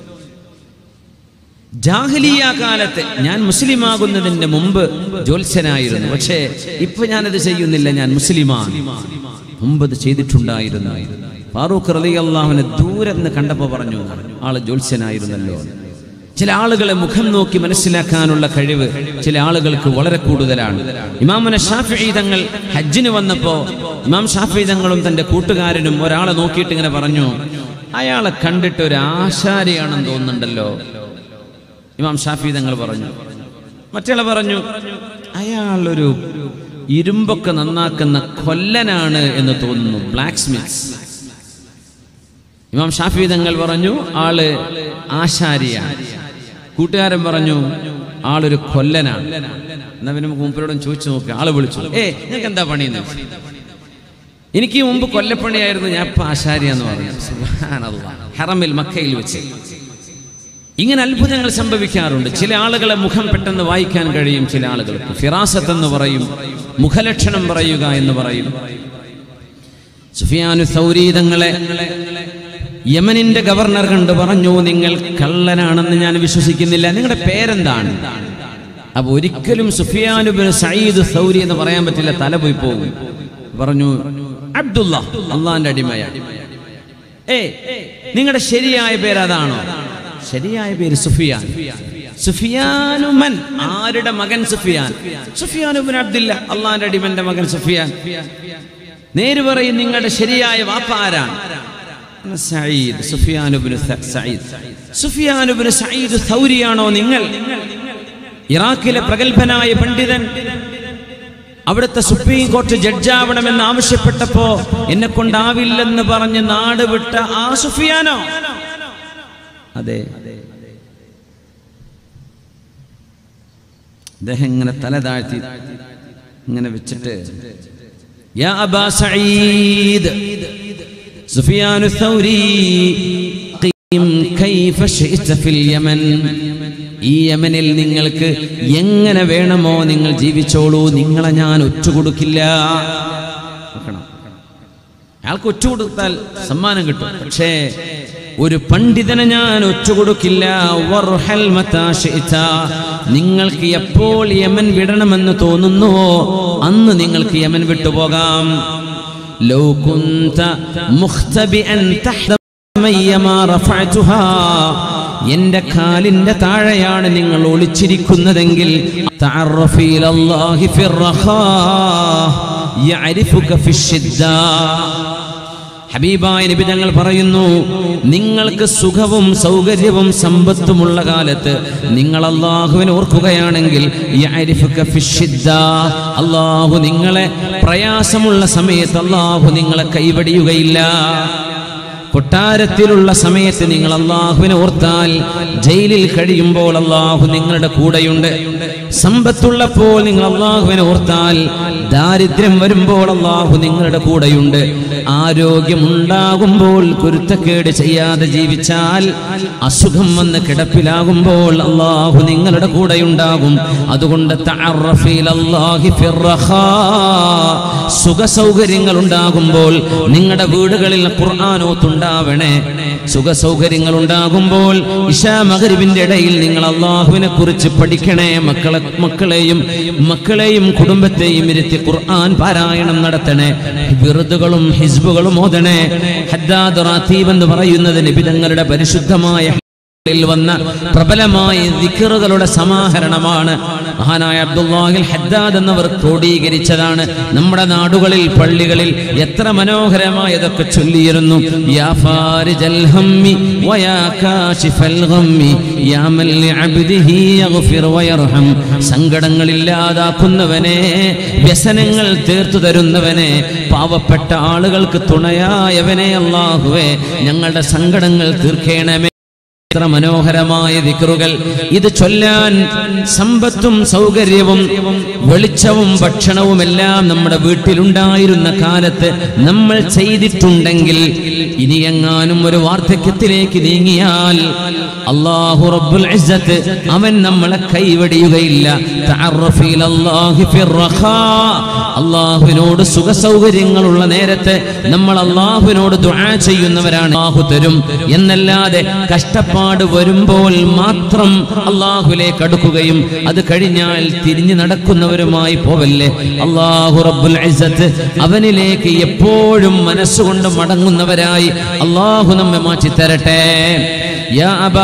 ജാഹലിയ കാലത്ത് ഞാൻ മുസ്ലിം ആകുന്നതിന്റെ മുമ്പ് ജ്യോത്സ്യനായിരുന്നു പക്ഷേ ഇപ്പൊ ഞാനത് ചെയ്യുന്നില്ല ഞാൻ മുസ്ലിമാണ് മുമ്പ് അത് ചെയ്തിട്ടുണ്ടായിരുന്നു ഫാറൂഖ് റലി അള്ളാഹുവിനെ ദൂരെ നിന്ന് കണ്ടപ്പോ പറഞ്ഞു ആള് ജ്യോത്സ്യനായിരുന്നല്ലോ ചില ആളുകളെ മുഖം നോക്കി മനസ്സിലാക്കാനുള്ള കഴിവ് ചില ആളുകൾക്ക് വളരെ കൂടുതലാണ് ഇമാമന ഷാഫി തങ്ങൾ ഹജ്ജിന് വന്നപ്പോ ഇമാം ഷാഫി തങ്ങളും തന്റെ കൂട്ടുകാരനും ഒരാളെ നോക്കിയിട്ട് ഇങ്ങനെ പറഞ്ഞു അയാളെ കണ്ടിട്ട് ഒരു ആശാരിയാണെന്ന് തോന്നുന്നുണ്ടല്ലോ ഇമാം ഷാഫി തങ്ങൾ പറഞ്ഞു മറ്റയാൾ പറഞ്ഞു അയാൾ ഒരു ഇരുമ്പൊക്കെ നന്നാക്കുന്ന കൊല്ലനാണ് എന്ന് തോന്നുന്നു ബ്ലാക്ക് സ്മിത്സ് ഇമാം ഷാഫി തങ്ങൾ പറഞ്ഞു ആള് ആശാരിയാണ് കൂട്ടുകാരൻ പറഞ്ഞു ആളൊരു കൊല്ലനാണ് എന്നാ പിന്നെ നമുക്ക് മൂപ്പരോടും ചോദിച്ചു നോക്കുക ആള് വിളിച്ചു ഏ നിങ്ങൾക്ക് എന്താ പണിയെന്ന് എനിക്ക് ഈ മുമ്പ് കൊല്ലപ്പണിയായിരുന്നു ഞാൻ ഇപ്പൊ ആശാരിയാന്ന് പറഞ്ഞു സുബ്ഹാനല്ലാഹ്. ഹറമിൽ മക്കയിൽ വെച്ച് ഇങ്ങനെ അത്ഭുതങ്ങൾ സംഭവിക്കാറുണ്ട് ചില ആളുകളെ മുഖം പെട്ടെന്ന് വായിക്കാൻ കഴിയും ചില ആളുകൾക്ക് ഫിറാസത്ത് എന്ന് പറയും മുഖലക്ഷണം പറയുക എന്ന് പറയും സുഫിയാനു സൗരീതങ്ങളെ യമനിന്റെ ഗവർണർ കണ്ട് പറഞ്ഞു നിങ്ങൾ കള്ളനാണെന്ന് ഞാൻ വിശ്വസിക്കുന്നില്ല നിങ്ങളുടെ പേരെന്താണ് അപ്പൊ ഒരിക്കലും സുഫിയാനുബിൻ സയ്യിദ് സൗരി എന്ന് പറയാൻ പറ്റില്ല തല പോയി പോകും പറഞ്ഞു അബ്ദുള്ള അള്ളാന്റെ അടിമയാണ് ഏ നിങ്ങളുടെ ശരിയായ പേര് അതാണോ ശരിയായ പേര് സുഫിയാൻ സുഫിയാനുമൻ ആരുടെ മകൻ സുഫിയാൻ സുഫിയാനുബിൻ അബ്ദില്ല അള്ളാന്റെ അടിമന്റെ മകൻ സുഫിയാൻ നേര് പറയും നിങ്ങളുടെ ശരിയായ വാപ്പ ആരാണ് സയ്യിദ് സുഫിയാനുബിന് സയ്യിദ് സുഫിയാനുബിന് സയ്യിദ് സൗരിയാണോ നിങ്ങൾ ഇറാഖിലെ പ്രഗത്ഭനായ പണ്ഡിതൻ അവിടുത്തെ സുപ്രീം കോർട്ട് ജഡ്ജാവണമെന്ന് ആവശ്യപ്പെട്ടപ്പോ എന്നെ കൊണ്ടാവില്ലെന്ന് പറഞ്ഞ് നാട് വിട്ട ആ സുഫിയാനോ അതെ അദ്ദേഹം ഇങ്ങനെ തല താഴ്ത്തി ഇങ്ങനെ വെച്ചിട്ട് യാ അബാ സഈദ് സുഫിയാനു സൗരി ഖിം കൈഫ ശിഅത ഫിൽ യമൻ ഈ യമനിൽ നിങ്ങൾക്ക് എങ്ങനെ വേണമോ നിങ്ങൾ ജീവിച്ചോളൂ നിങ്ങളെ ഞാൻ ഒറ്റുകൊടുക്കില്ല നോക്കണം അയാൾക്ക് ഒറ്റുകൊടുത്താൽ സമ്മാനം കിട്ടും പക്ഷേ ഒരു പണ്ഡിതനെ ഞാൻ ഒറ്റുകൊടുക്കില്ല വർഹൽ മതാ ശിഅത. നിങ്ങൾക്ക് എപ്പോൾ യമൻ വിടണമെന്ന് തോന്നുന്നുവോ അന്ന് നിങ്ങൾക്ക് യമൻ വിട്ടുപോകാം ലൗ കുന്ത മുഖ്തബിഅൻ തഹ്ത മയ്യമാ റഫഅതുഹാ. എന്റെ കാലിന്റെ താഴെയാണ് നിങ്ങൾ ഒളിച്ചിരിക്കുന്നതെങ്കിൽ തഅറഫി ഇലല്ലാഹി ഫിർറഖാ യഅരിഫുക ഫിശ്ശിദ്ദാ. ഹബീബായ നബി തങ്ങൾ പറയുന്നു നിങ്ങൾക്ക് സുഖവും സൗകര്യവും സമ്പത്തുമുള്ള കാലത്ത് നിങ്ങൾ അള്ളാഹുവിനെ ഓർക്കുകയാണെങ്കിൽ യഅരിഫുക ഫിശ്ശിദ്ദാ. അള്ളാഹു നിങ്ങളെ പ്രയാസമുള്ള സമയത്ത് അള്ളാഹു നിങ്ങളെ കൈവടിയുകയില്ല കൊട്ടാരത്തിലുള്ള സമയത്ത് നിങ്ങൾ അള്ളാഹുവിനെ ഓർത്താൽ ജയിലിൽ കഴിയുമ്പോൾ അള്ളാഹു നിങ്ങളുടെ കൂടെയുണ്ട് സമ്പത്തുള്ളപ്പോൾ നിങ്ങൾ അള്ളാഹുവിനെ ഓർത്താൽ ദാരിദ്ര്യം വരുമ്പോൾ അള്ളാഹു നിങ്ങളുടെ കൂടെയുണ്ട് ആരോഗ്യമുണ്ടാകുമ്പോൾ കുരുത്തക്കേട് ചെയ്യാതെ ജീവിച്ചാൽ അസുഖം വന്ന് കിടപ്പിലാകുമ്പോൾ അള്ളാഹു നിങ്ങളുടെ കൂടെയുണ്ടാകും അതുകൊണ്ട് തഅറഫി ഇലല്ലാഹി ഫിർറഖാ. സുഖ സൗകര്യങ്ങൾ ഉണ്ടാകുമ്പോൾ നിങ്ങളുടെ വീടുകളിൽ ഖുർആാനോത്തുണ്ട് ഉണ്ടാവണേ സുഖ സൗകര്യങ്ങൾ ഉണ്ടാകുമ്പോൾ ഇഷാ മകരിവിന്റെ ഇടയിൽ നിങ്ങൾ അള്ളാഹുവിനെ കുറിച്ച് പഠിക്കണേ മക്കളെ മക്കളെയും മക്കളെയും കുടുംബത്തെയും ഇരുത്തി ഖുർആൻ പാരായണം നടത്തണേ വിറുതുകളും ഹിസ്ബുകളും ഓതണേ ഹദ്ദാദ് റാത്തീബ് എന്ന് പറയുന്നത് നിബിതങ്ങളുടെ പരിശുദ്ധമായ ിൽ വന്ന പ്രബലമായ ദിക്കറുകളുടെ സമാഹരണമാണ് മഹാനായ അബ്ദുല്ലാഹിൽ ഹദ്ദാദ് എന്നവർ ക്രോഡീകരിച്ചതാണ് നമ്മുടെ നാടുകളിൽ പള്ളികളിൽ എത്ര മനോഹരമായതൊക്കെ ചൊല്ലിയിരുന്നു യാ ഫാരിജൽ ഹമ്മി വയാ കാശിഫൽ ഗമ്മി യാ മൻ ലിഅബ്ദിഹി യഗ്ഫിർ വയർഹം സങ്കടങ്ങളില്ലാതാക്കുന്നവനെ വ്യസനങ്ങൾ തീർത്തു തരുന്നവനെ പാവപ്പെട്ട ആളുകൾക്ക് തുണയായവനെ അല്ലാഹുവേ ഞങ്ങളുടെ സങ്കടങ്ങൾ തീർക്കേണമേ എത്ര മനോഹരമായ ദിക്റുകൾ ഇത് ചൊല്ലാൻ സമ്പത്തും സൗകര്യവും വെളിച്ചവും ഭക്ഷണവും എല്ലാം നമ്മുടെ വീട്ടിലുണ്ടായിരുന്ന കാലത്ത് നമ്മൾ ചെയ്തിട്ടുണ്ടെങ്കിൽ ഇനി എങ്ങാനും ഒരു വാർദ്ധക്യത്തിലേക്ക് നീങ്ങിയാൽ അള്ളാഹു റബ്ബുൽ ഇസ്സത്ത് അവൻ നമ്മളെ കൈവടിയുകയില്ല തഅറഫി ഇലല്ലാഹി ഫിർ റഖാ. അള്ളാഹുവിനോട് സുഖ സൗകര്യങ്ങളുള്ള നേരത്ത് നമ്മൾ അള്ളാഹുവിനോട് ദുആ ചെയ്യുന്നവരാണ് അള്ളാഹു തരും എന്നല്ലാതെ കഷ്ടപ്പാട് വരുമ്പോൾ മാത്രം അള്ളാഹുലേക്ക് അടുക്കുകയും അത് കഴിഞ്ഞാൽ തിരിഞ്ഞു നടക്കുന്നവരുമായി പോവല്ലേ അള്ളാഹു റബ്ബുൽ ഇസ്സത്ത് അവനിലേക്ക് എപ്പോഴും മനസ്സുകൊണ്ട് മടങ്ങുന്നവരായി അള്ളാഹു നമ്മെ മാറ്റി തരട്ടെ യാ അബാ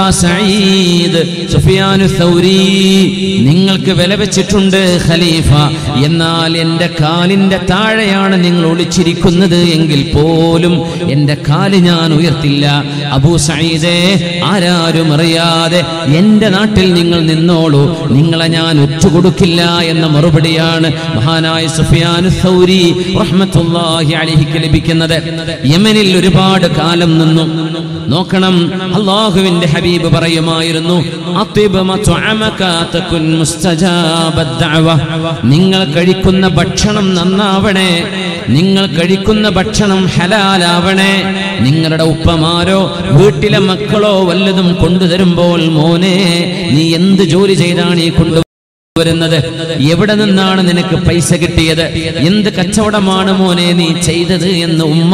സഈദ് സുഫിയാനു സൗരി നിങ്ങൾക്ക് വില വെച്ചിട്ടുണ്ട് ഖലീഫ എന്നാൽ എൻ്റെ കാലിൻ്റെ താഴെയാണ് നിങ്ങൾ ഒളിച്ചിരിക്കുന്നത് എങ്കിൽ പോലും എൻ്റെ കാല് ഞാൻ ഉയർത്തില്ല അബൂ സഈദേ ആരാരും അറിയാതെ എൻ്റെ നാട്ടിൽ നിങ്ങൾ നിന്നോളൂ നിങ്ങളെ ഞാൻ ഒറ്റുകൊടുക്കില്ല എന്ന മറുപടിയാണ് മഹാനായ സുഫിയാനു സൗരി റഹ്മത്തുള്ളാഹി അലഹിക്ക് ലഭിക്കുന്നത് യമനിൽ ഒരുപാട് കാലം നിന്നു നോക്കണം അള്ളാഹുവിന്റെ ഹബീബ് പറയുമായിരുന്നു "അത്തിബ് മത്അമക തകുൻ മുസ്തജാബദ് ദഅവ." നിങ്ങൾ കഴിക്കുന്ന ഭക്ഷണം നന്നാവണേ നിങ്ങൾ കഴിക്കുന്ന ഭക്ഷണം ഹലാലാവണേ നിങ്ങളുടെ ഉപ്പമാരോ വീട്ടിലെ മക്കളോ വല്ലതും കൊണ്ടുതരുമ്പോൾ മോനെ നീ എന്ത് ജോലി ചെയ്താണ് ഈ കൊണ്ടു വരുന്നത് എവിടെ നിന്നാണ് നിനക്ക് പൈസ കിട്ടിയത് എന്ത് കച്ചവടമാണ് മോനെ നീ ചെയ്തത് എന്ന് ഉമ്മ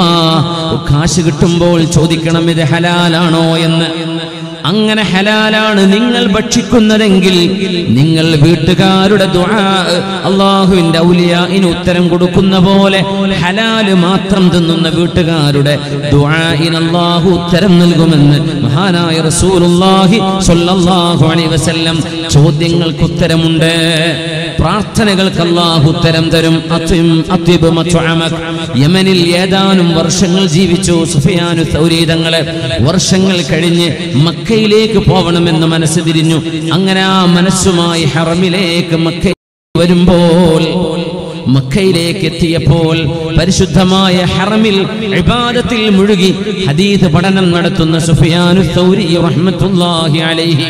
കാശ് കിട്ടുമ്പോൾ ചോദിക്കണം ഇത് ഹലാലാണോ എന്ന് അങ്ങനെ ഹലാലാണ് നിങ്ങൾ ഭക്ഷിക്കുന്നതെങ്കിൽ നിങ്ങൾ വീട്ടുകാരുടെ ദുആ അള്ളാഹുവിന്റെ ഔലിയാഇന് ഉത്തരം കൊടുക്കുന്ന പോലെ ഹലാല് മാത്രം തിന്നുന്ന വീട്ടുകാരുടെ ദുആഇന് അള്ളാഹു ഉത്തരം നൽകുമെന്ന് മഹാനായ റസൂലുള്ളാഹി സ്വല്ലല്ലാഹു അലൈഹി വസല്ലം ചോദ്യങ്ങൾക്ക് ഉത്തരമുണ്ട് പ്രാർത്ഥനകൾക്ക് അള്ളാഹു ഉത്തരം തരും അത്വിം അത്വിബ് മത്വഅമക്. യമനിൽ ഏതാനും വർഷങ്ങൾ ജീവിച്ചു സുഫിയാനു സൗരീതങ്ങള് വർഷങ്ങൾ കഴിഞ്ഞ് മക്കയിലേക്ക് പോകണമെന്ന് മനസ്സ് തിരിഞ്ഞു അങ്ങനെ ആ മനസ്സുമായി ഹറമിലേക്ക് മക്ക വരുമ്പോൾ മക്കയിലേക്ക് എത്തിയപ്പോൾ പരിശുദ്ധമായ ഹറമിൽ ഇബാദത്തിൽ മുഴുകി ഹദീദ് പഠനം നടത്തുന്ന സുഫിയാനു സൗരി റഹ്മത്തുള്ളാഹി അലൈഹി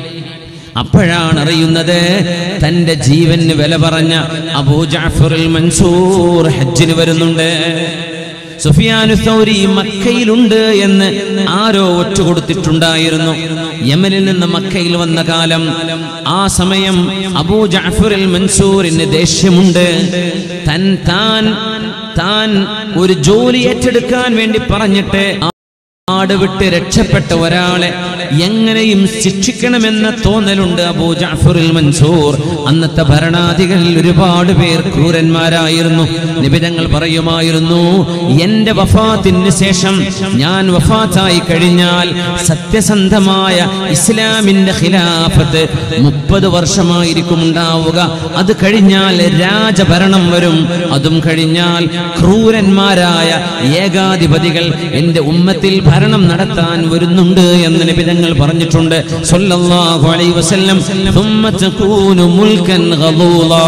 അപ്പോഴാണ് അറിയുന്നത് തന്റെ ജീവന് വില പറഞ്ഞ അബൂ ജാഫറുൽ മൻസൂർ ഹജ്ജിന് വരുന്നുണ്ട് സുഫിയാനു സൗരി മക്കയിലുണ്ട് എന്ന് ആരോ ഒറ്റ കൊടുത്തിട്ടുണ്ടായിരുന്നു യമനിൽ നിന്ന് മക്കയിൽ വന്ന കാലം ആ സമയം അബൂ ജാഫറുൽ മൻസൂറിന് ദേഷ്യമുണ്ട് തൻ താൻ താൻ ഒരു ജോലി ഏറ്റെടുക്കാൻ വേണ്ടി പറഞ്ഞിട്ട് നാട് വിട്ട് രക്ഷപ്പെട്ട ഒരാളെ എങ്ങനെയും ശിക്ഷിക്കണമെന്ന തോന്നലുണ്ട് അബൂ ജാഫറുൽ മൻസൂർ അന്നത്തെ ഭരണാധികളിൽ ഒരുപാട് പേർ ക്രൂരന്മാരായിരുന്നു നിബിധങ്ങൾ പറയുമായിരുന്നു എന്റെ വഫാത്തിന് ശേഷം ഞാൻ വഫാത്തായി കഴിഞ്ഞാൽ സത്യസന്ധമായ ഇസ്ലാമിന്റെ ഖിലാഫത്ത് മുപ്പത് വർഷമായിരിക്കും ഉണ്ടാവുക അത് കഴിഞ്ഞാൽ രാജഭരണം വരും അതും കഴിഞ്ഞാൽ ക്രൂരന്മാരായ ഏകാധിപതികൾ എന്റെ ഉമ്മത്തിൽ ഭരണം നടത്താൻ വരുന്നുണ്ട് എന്ന് നിബിധങ്ങൾ പറഞ്ഞിട്ടുണ്ട് സല്ലല്ലാഹു അലൈഹി വസല്ലം ثم تكون ملكا غضوضا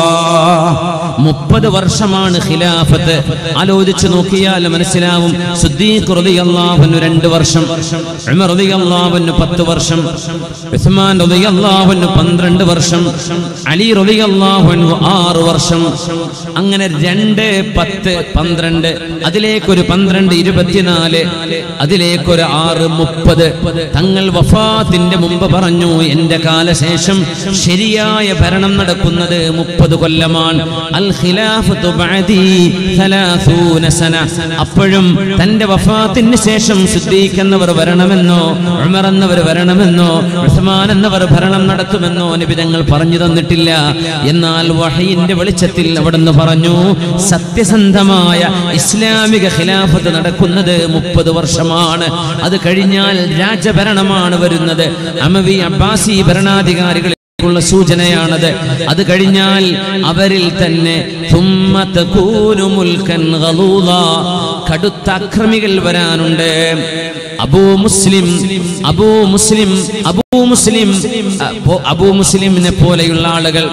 മുപ്പത് വർഷമാണ് ഖിലാഫത്ത് ആലോചിച്ച് നോക്കിയാൽ മനസ്സിലാവും സുദ്ദീഖ് റളിയല്ലാഹുവിന് രണ്ട് വർഷം ഉമർ റളിയല്ലാഹുവിന് പത്ത് വർഷം ഉസ്മാൻ റളിയല്ലാഹുവിന് പന്ത്രണ്ട് വർഷം അലി റളിയല്ലാഹുവിന് ആറ് വർഷം അങ്ങനെ രണ്ട് പത്ത് പന്ത്രണ്ട് അതിലേക്കൊരു പന്ത്രണ്ട് ഇരുപത്തിനാല് അതിലേക്കൊരു ആറ് മുപ്പത് തങ്ങൾ വഫാത്തിന്റെ മുമ്പ് പറഞ്ഞു എന്റെ കാലശേഷം ശരിയായ ഭരണം നടക്കുന്നത് മുപ്പത് കൊല്ലമാണ് അൽ അൽ ഖിലാഫത്തു ബഅദി 30 സന അപ്പോഴും തന്റെ വഫാത്തിന് ശേഷം സിദ്ദീഖ് എന്നവർ വരണമെന്നോ ഉമർ എന്നവർ വരണമെന്നോ ഉസ്മാൻ എന്നവർ ഭരണം നടത്തുമെന്നോ നിബിതങ്ങൾ പറഞ്ഞു തന്നിട്ടില്ല എന്നാൽ വഹയിന്റെ വെളിച്ചത്തിൽ അവിടുന്ന് പറഞ്ഞു സത്യസന്ധമായ ഇസ്ലാമിക ഖിലാഫത്ത് നടക്കുന്നത് മുപ്പത് വർഷമാണ് അത് കഴിഞ്ഞാൽ രാജഭരണമാണ് വരുന്നത് അമവി അബ്ബാസി ഭരണാധികാരികൾ ുള്ള സൂചനയാണത് അത് കഴിഞ്ഞാൽ അവരിൽ തന്നെ ثم تكون ملكا غلوظا. കടുത്ത അക്രമികൾ വരാനുണ്ട് അബൂ മുസ്ലിം അബൂ മുസ്ലിം അബൂ മുസ്ലിം അപ്പോ അബൂ മുസ്ലിമിനെ പോലെയുള്ള ആളുകൾ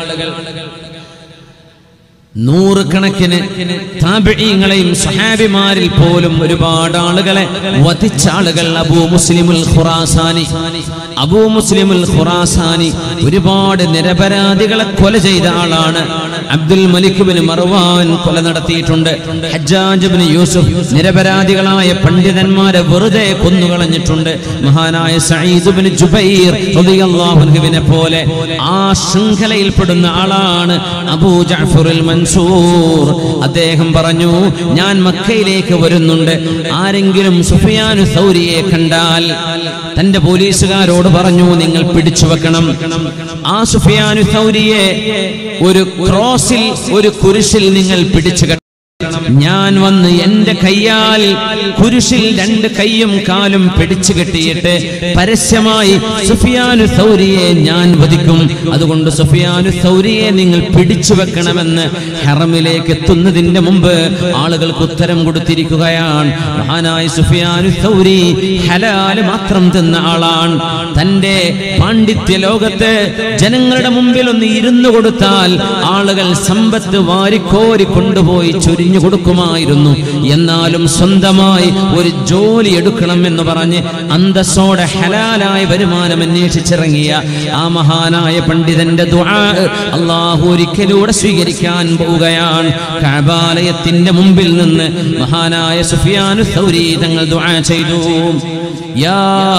നൂറുകണക്കിന് താബിഈങ്ങളെയും സഹാബിമാരിൽ പോലും ഒരുപാട് ആളുകളെ വധിച്ച ആളുകൾ അബൂ മുസ്ലിമുൽ ഖുറാസാനി അബൂ മുസ്ലിമുൽ ഖുറാസാനി ഒരുപാട് നിരപരാധികളെ കൊല ചെയ്ത ആളാണ് അബ്ദുൽ മലിക് ബിൻ മർവാൻ കൊല നടത്തിയിട്ടുണ്ട് ഹജ്ജാജ് ബിൻ യൂസുഫ് നിരപരാധികളായ പണ്ഡിതന്മാരെ വെറുതെ കൊന്നുകളഞ്ഞിട്ടുണ്ട് മഹാനായ സഈദ് ബിൻ ജുബൈർ റളിയല്ലാഹു അൻഹുവിനെ പോലെ ആ ശൃംഖലയിൽപ്പെടുന്ന ആളാണ് അബൂ ജഅഫറുൽ മൻസൂർ അദ്ദേഹം പറഞ്ഞു ഞാൻ മക്കയിലേക്ക് വരുന്നുണ്ട് ആരെങ്കിലും സുഫിയാനു സൗരിയെ കണ്ടാൽ തന്റെ പോലീസുകാരോട് പറഞ്ഞു നിങ്ങൾ പിടിച്ചു വെക്കണം ആ സുഫിയാനു സൗരിയെ ഒരു ക്രോസിൽ ഒരു കുരിശിൽ നിങ്ങൾ പിടിച്ചു കെട്ടണം. ഞാൻ വന്ന് എന്റെ കയ്യാൽ കുരിശിൽ രണ്ട് കൈയും കാലും പിടിച്ചു കെട്ടിയിട്ട് പരസ്യമായി സുഫിയാനു സൗരിയെ ഞാൻ വധിക്കും അതുകൊണ്ട് സുഫിയാനു സൗരിയെ നിങ്ങൾ പിടിച്ചു വെക്കണമെന്ന് ഹറമിലേക്ക് എത്തുന്നതിന്റെ മുമ്പ് ആളുകൾക്ക് ഉത്തരം കൊടുത്തിരിക്കുകയാണ് മഹാനായ സുഫിയാനു സൗരി ഹലാല് മാത്രം തിന്ന ആളാണ് തന്റെ പാണ്ഡിത്യ ലോകത്ത് ജനങ്ങളുടെ മുമ്പിൽ ഒന്ന് ഇരുന്നു കൊടുത്താൽ ആളുകൾ സമ്പത്ത് വാരിക്കോരി കൊണ്ടുപോയി ചൊരിഞ്ഞു കൊടുക്കുമായിരുന്നു എന്നാലും സ്വന്തമായി ഒരു ജോലി എടുക്കണം എന്ന് പറഞ്ഞ് അന്തസ്സോടെ ഹലാലായ വരുമാനം അന്വേഷിച്ചിറങ്ങിയ ആ മഹാനായ പണ്ഡിതന്റെ ദുആ അള്ളാഹു ഒരിക്കലൂടെ സ്വീകരിക്കാൻ പോവുകയാണ് കഅബാലയത്തിന്റെ മുമ്പിൽ നിന്ന് മഹാനായ സുഫിയാനു സൗരി തങ്ങൾ ദുആ ചെയ്തു യാ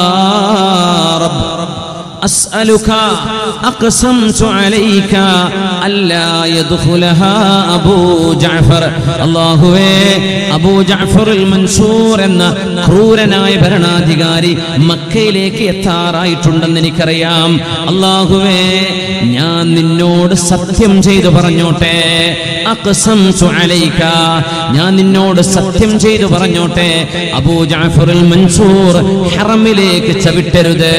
റബ്ബ് أسألك أقسمت عليك ألا يدخلها أبو جعفر الله അബൂ ജഅഫർ മൻസൂർ എന്ന ക്രൂരനായ ഭരണാധികാരി മക്കയിലേക്ക് എത്താറായിട്ടുണ്ടെന്ന് എനിക്കറിയാം അള്ളാഹുവേ ഞാൻ നിന്നോട് സത്യം ചെയ്തു പറഞ്ഞോട്ടെ അഖ്സംതു അലൈക ഞാൻ നിന്നോട് സത്യം ചെയ്തു പറഞ്ഞോട്ടെ അബൂ ജഅഫർ മൻസൂർ ഹറമിലേക്ക് ചവിട്ടരുത്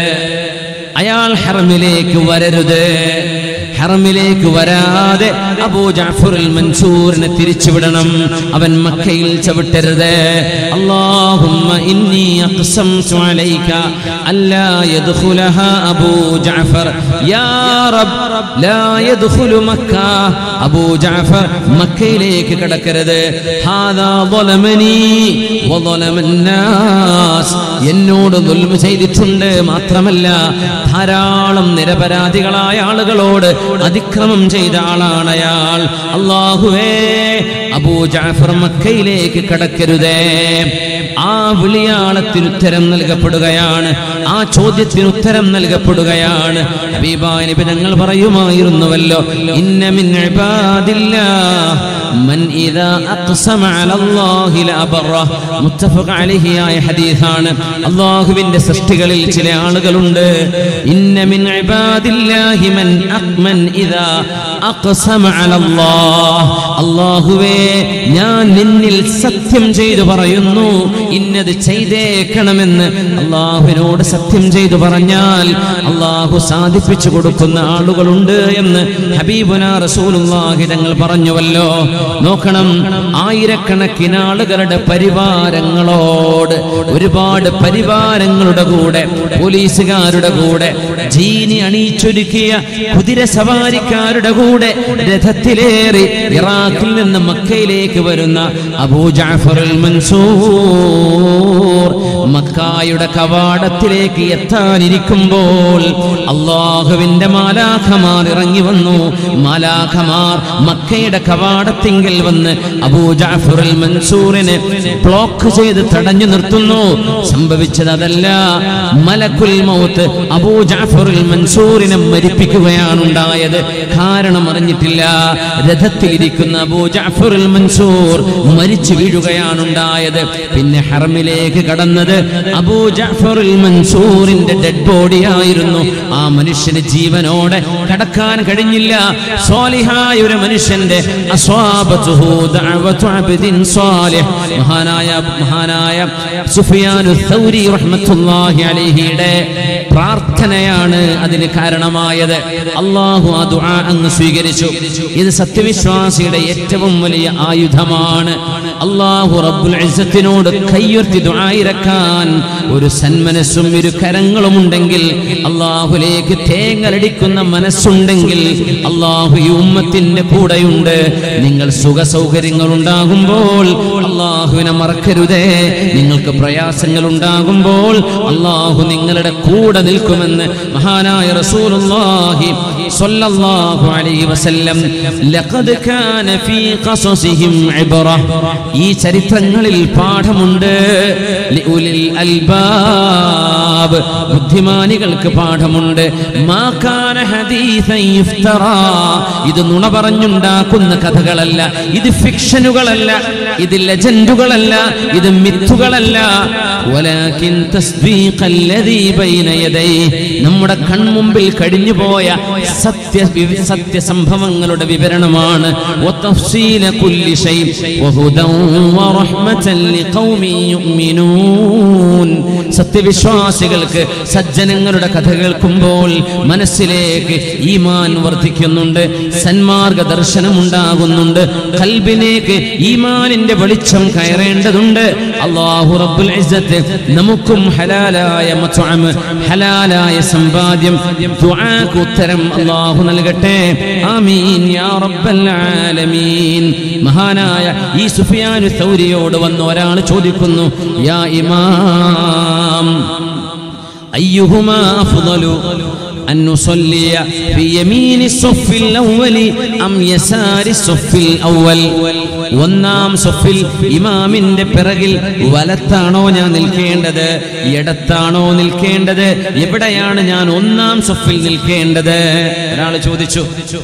അയാൾ ഹറമിലേക്ക് വരരുത് ഹറമിലേക്ക് വരാതെ അബൂ ജാഫറുൽ മൻസൂറിനെ തിരിച്ചുവിടണം അവൻ മക്കയിൽ ചവിട്ടരുത് അല്ലാഹുമ്മ ഇന്നി അഖ്സംതു അലൈക അല്ലാ യദ്ഖുലഹ അബൂ ജാഫർ യാ റബ്ബ് ലാ യദ്ഖുലു മക്ക അബൂ ജാഫർ മക്കയിലേക്ക് കടക്കരുത് ഹാദാ ളലമനി വളലമ الناس എന്നോട് ദുൽമ ചെയ്തിട്ടുണ്ട് മാത്രമല്ല ധാരാളം നിരപരാധികളായ ആളുകളോട് അതിക്രമം ചെയ്ത ആളാണ് അയാൾ അള്ളാഹുവേ അബൂ ജാഫർ മക്കയിലേക്ക് കടക്കരുതേ ആ വിളിയാളത്തിന് ഉത്തരം നൽകപ്പെടുകയാണ് ആ ചോദ്യത്തിന് ഉത്തരം നൽകപ്പെടുകയാണ് ഹബീബായ നബി തങ്ങൾ പറയുമായിരുന്നുവല്ലോ ഇന്ന മിൻ ഇബാദില്ലാഹ് മൻ ഇദാ അഖ്സമ അലല്ലാഹി ലഅബറ മുത്തഫഖ അലൈഹി ആയ ഹദീസാണ് അല്ലാഹുവിന്റെ സൃഷ്ടികളിൽ ചില ആളുകളുണ്ട് ഇന്ന മിൻ ഇബാദില്ലാഹി മൻ അഖ്മൻ ഇദാ അഖ്സമ അലല്ലാഹ് അല്ലാഹുവേ ഞാൻ നിന്നിൽ സത്യം ചെയ്തു പറയുന്നു ഇന്നത് ചെയ്തേക്കണമെന്ന് അള്ളാഹുവിനോട് സത്യം ചെയ്തു പറഞ്ഞാൽ അള്ളാഹു സാധിപ്പിച്ചു കൊടുക്കുന്ന ആളുകളുണ്ട് എന്ന് ഹബീബുന റസൂലുള്ളാഹി തങ്ങൾ പറഞ്ഞുവല്ലോ നോക്കണം ആയിരക്കണക്കിന് ആളുകളുടെ പരിവാരങ്ങളോട് ഒരുപാട് പരിവാരങ്ങളുടെ കൂടെ പോലീസുകാരുടെ കൂടെ ജീനി അണിയിച്ചൊരുക്കിയ കുതിര സവാരിക്കാരുടെ കൂടെ രഥത്തിലേറി ഇറാഖിൽ നിന്ന് മക്കയിലേക്ക് വരുന്ന അബൂ ജാഫറുൽ മൻസൂർ മക്കായുടെ കവാടത്തിലേക്ക് എത്താനിരിക്കുമ്പോൾ അള്ളാഹുവിന്റെ മാലാഖമാർ ഇറങ്ങി വന്നു മാലാഖമാർ മക്കയുടെ കവാടത്തിങ്കൽ വന്ന് അബൂ ജാഫറുൽ മൻസൂറിനെ ബ്ലോക്ക് ചെയ്ത് തടഞ്ഞു നിർത്തുന്നു സംഭവിച്ചത് അതല്ല മലക്കുൽ മൗത്ത് അബൂ ജാഫർ ജഅഫറുൽ മൻസൂറിനെ മരിപ്പിക്കുകയാണ് ഉണ്ടായത് കാരണം അറിഞ്ഞിട്ടില്ല രഥത്തിലിരിക്കുന്ന അബൂ ജഅഫറുൽ മൻസൂർ മരിച്ചു വീഴുകയാണ് ഉണ്ടായത് പിന്നെ ഹറമിലേക്ക് കടന്നത് അബൂ ജഅഫറുൽ മൻസൂറിന്റെ ഡെഡ് ബോഡി ആയിരുന്നു ആ മനുഷ്യന് ജീവനോടെ കടക്കാൻ കഴിഞ്ഞില്ല സ്വാലിഹായ ഒരു മനുഷ്യന്റെ അസ്വാബത്തുഹു ദഅവതു അബ്ദിൻ സ്വാലിഹ് മഹാനായ മഹാനായ സുഫിയാനു സൗരി റഹ്മത്തുള്ളാഹി അലൈഹിയുടെ പ്രാർത്ഥനയാണ് അതിന് കാരണമായത് അള്ളാഹു ആ ദുആ അങ്ങ് സ്വീകരിച്ചു ഇത് സത്യവിശ്വാസിയുടെ ഏറ്റവും വലിയ ആയുധമാണ് അള്ളാഹു റബ്ബുൽ ഇസ്സത്തിനോട് കയ്യുർത്തി ദുആയിരക്കാൻ ഒരു സന്മനസ്സും ഇരു കരങ്ങളും ഉണ്ടെങ്കിൽ അള്ളാഹുലേക്ക് തേങ്ങലടിക്കുന്ന മനസ്സുണ്ടെങ്കിൽ അള്ളാഹു ഈ ഉമ്മത്തിന്റെ കൂടെയുണ്ട് നിങ്ങൾ സുഖ സൗകര്യങ്ങൾ ഉണ്ടാകുമ്പോൾ അള്ളാഹുവിനെ മറക്കരുതേ നിങ്ങൾക്ക് പ്രയാസങ്ങൾ ഉണ്ടാകുമ്പോൾ അള്ളാഹു നിങ്ങളുടെ കൂടെ നിൽക്കുമെന്ന് മഹാനായ റസൂലുള്ളാഹി സ്വല്ലല്ലാഹു അലൈഹി വസല്ലം ലഖദ് കാന ഫീ ഖസസിഹിം ഇബ്റ ഈ ചരിത്രങ്ങളിൽ പാഠമുണ്ട് ലിഉലിൽ അൽബാബ് ബുദ്ധിമാനികൾക്ക് പാഠമുണ്ട് മാ കാന ഹദീസൻ യുഫ്തറാ ഇത് നുണ പറഞ്ഞുണ്ടാക്കുന്ന കഥകളല്ല ഇത് ഫിക്ഷനുകളല്ല ഇത് ലെജൻഡുകളല്ല ഇത് മിത്തുകളല്ല വലാകിൻ തസ്ദീഖല്ലദീ ബൈന യദൈഹി നമ്മുടെ കൺമുമ്പിൽ കഴിഞ്ഞുപോയ സത്യ വി- സത്യസംഭവങ്ങളുടെ വിവരണമാണ് വതഫ്സീല കുല്ലി ഷൈ വഹുദൻ വറഹ്മതൻ ലിഖൗമിൻ യുഅ്മിനൂൻ സത്യവിശ്വാസികൾക്ക് സജ്ജനങ്ങളുടെ കഥ കേൾക്കുമ്പോൾ മനസ്സിലേക്ക് ഈമാൻ വർദ്ധിക്കുന്നുണ്ട് സന്മാർഗ ദർശനം ഉണ്ടാകുന്നുണ്ട് കൽബിലേക്ക് ഈമാനിന്റെ വെളിച്ചം കയറേണ്ടതുണ്ട് അള്ളാഹു റബ്ബുൽ ഇസ്സത്ത് നമുക്കും ഹലാലായ മത്അം ഹലാലായ സമ്പാദ്യം ദുആക്ക് ഉത്തരം അള്ളാഹു നൽകട്ടെ ആമീൻ യാ റബ്ബൽ ആലമീൻ മഹാനായ ഈ സുഫിയാനു സൗരിയോട് വന്ന് ഒരാൾ ചോദിക്കുന്നു യാ ഇമാം أيهما أفضل أن نصلي في يمين الصف الأول أم يسار الصف الأول ഒന്നാം സൊഫിൽ ഇമാമിന്റെ പിറകിൽ വലത്താണോ ഞാൻ നിൽക്കേണ്ടത് ഇടത്താണോ നിൽക്കേണ്ടത് എവിടെയാണ് ഞാൻ ഒന്നാം സൊഫിൽ നിൽക്കേണ്ടത് ഒരാൾ ചോദിച്ചു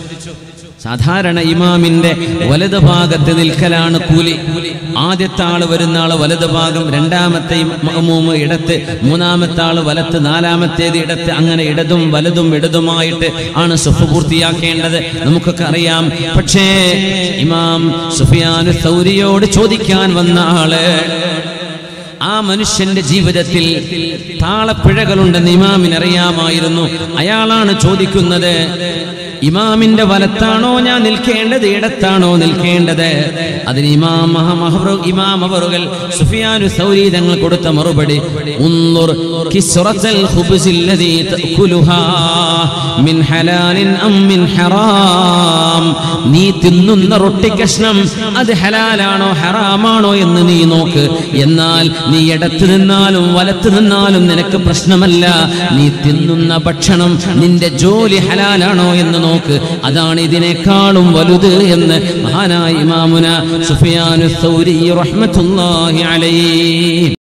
സാധാരണ ഇമാമിന്റെ വലത് ഭാഗത്ത് നിൽക്കലാണ് കൂലി ആദ്യത്തെ ആള് വരുന്ന ആള് വലത് ഭാഗം രണ്ടാമത്തെ മഹമൂമ് ഇടത്ത് മൂന്നാമത്തെ ആള് വലത്ത് നാലാമത്തേത് ഇടത്ത് അങ്ങനെ ഇടതും വലതും ഇടതുമായിട്ട് ആണ് സുഫ് പൂർത്തിയാക്കേണ്ടത് നമുക്കൊക്കെ അറിയാം പക്ഷേ ഇമാം സുഫിയാനു സൗരിയോട് ചോദിക്കാൻ വന്ന ആള് ആ മനുഷ്യന്റെ ജീവിതത്തിൽ താളപ്പിഴകളുണ്ടെന്ന് ഇമാമിന് അറിയാമായിരുന്നു അയാളാണ് ചോദിക്കുന്നത് ഇമാമിന്റെ വലത്താണോ ഞാൻ നിൽക്കേണ്ടത് ഇടത്താണോ നിൽക്കേണ്ടത് അതിന് ഇമാം മഹമഹറു ഇമാം അവറുകൾ സുഫിയാനു സൗരി തങ്ങൾ കൊടുത്ത മറുപടി ഉന്നുർ കിസ്റത്തൽ ഖുബ്സില്ലദീ തഅകുലുഹാ മിൻ ഹലാലിൻ അം മിൻ ഹറാം നീ തിന്നുന്ന റൊട്ടി കഷ്ണം അത് ഹലാലാണോ ഹറാമാണോ എന്ന് നീ നോക്ക് എന്നാൽ നീ ഇടത്ത് നിന്നാലും വലത്ത് നിന്നാലും നിനക്ക് പ്രശ്നമല്ല നീ തിന്നുന്ന ഭക്ഷണം നിന്റെ ജോലി ഹലാലാണോ എന്ന് നോക്ക് അതാണ് ഇതിനേക്കാളും വലുത് എന്ന് മഹാനായ ഇമാമുന സുഫിയാനു സൗരി റഹ്മത്തുള്ളാഹി അലൈഹി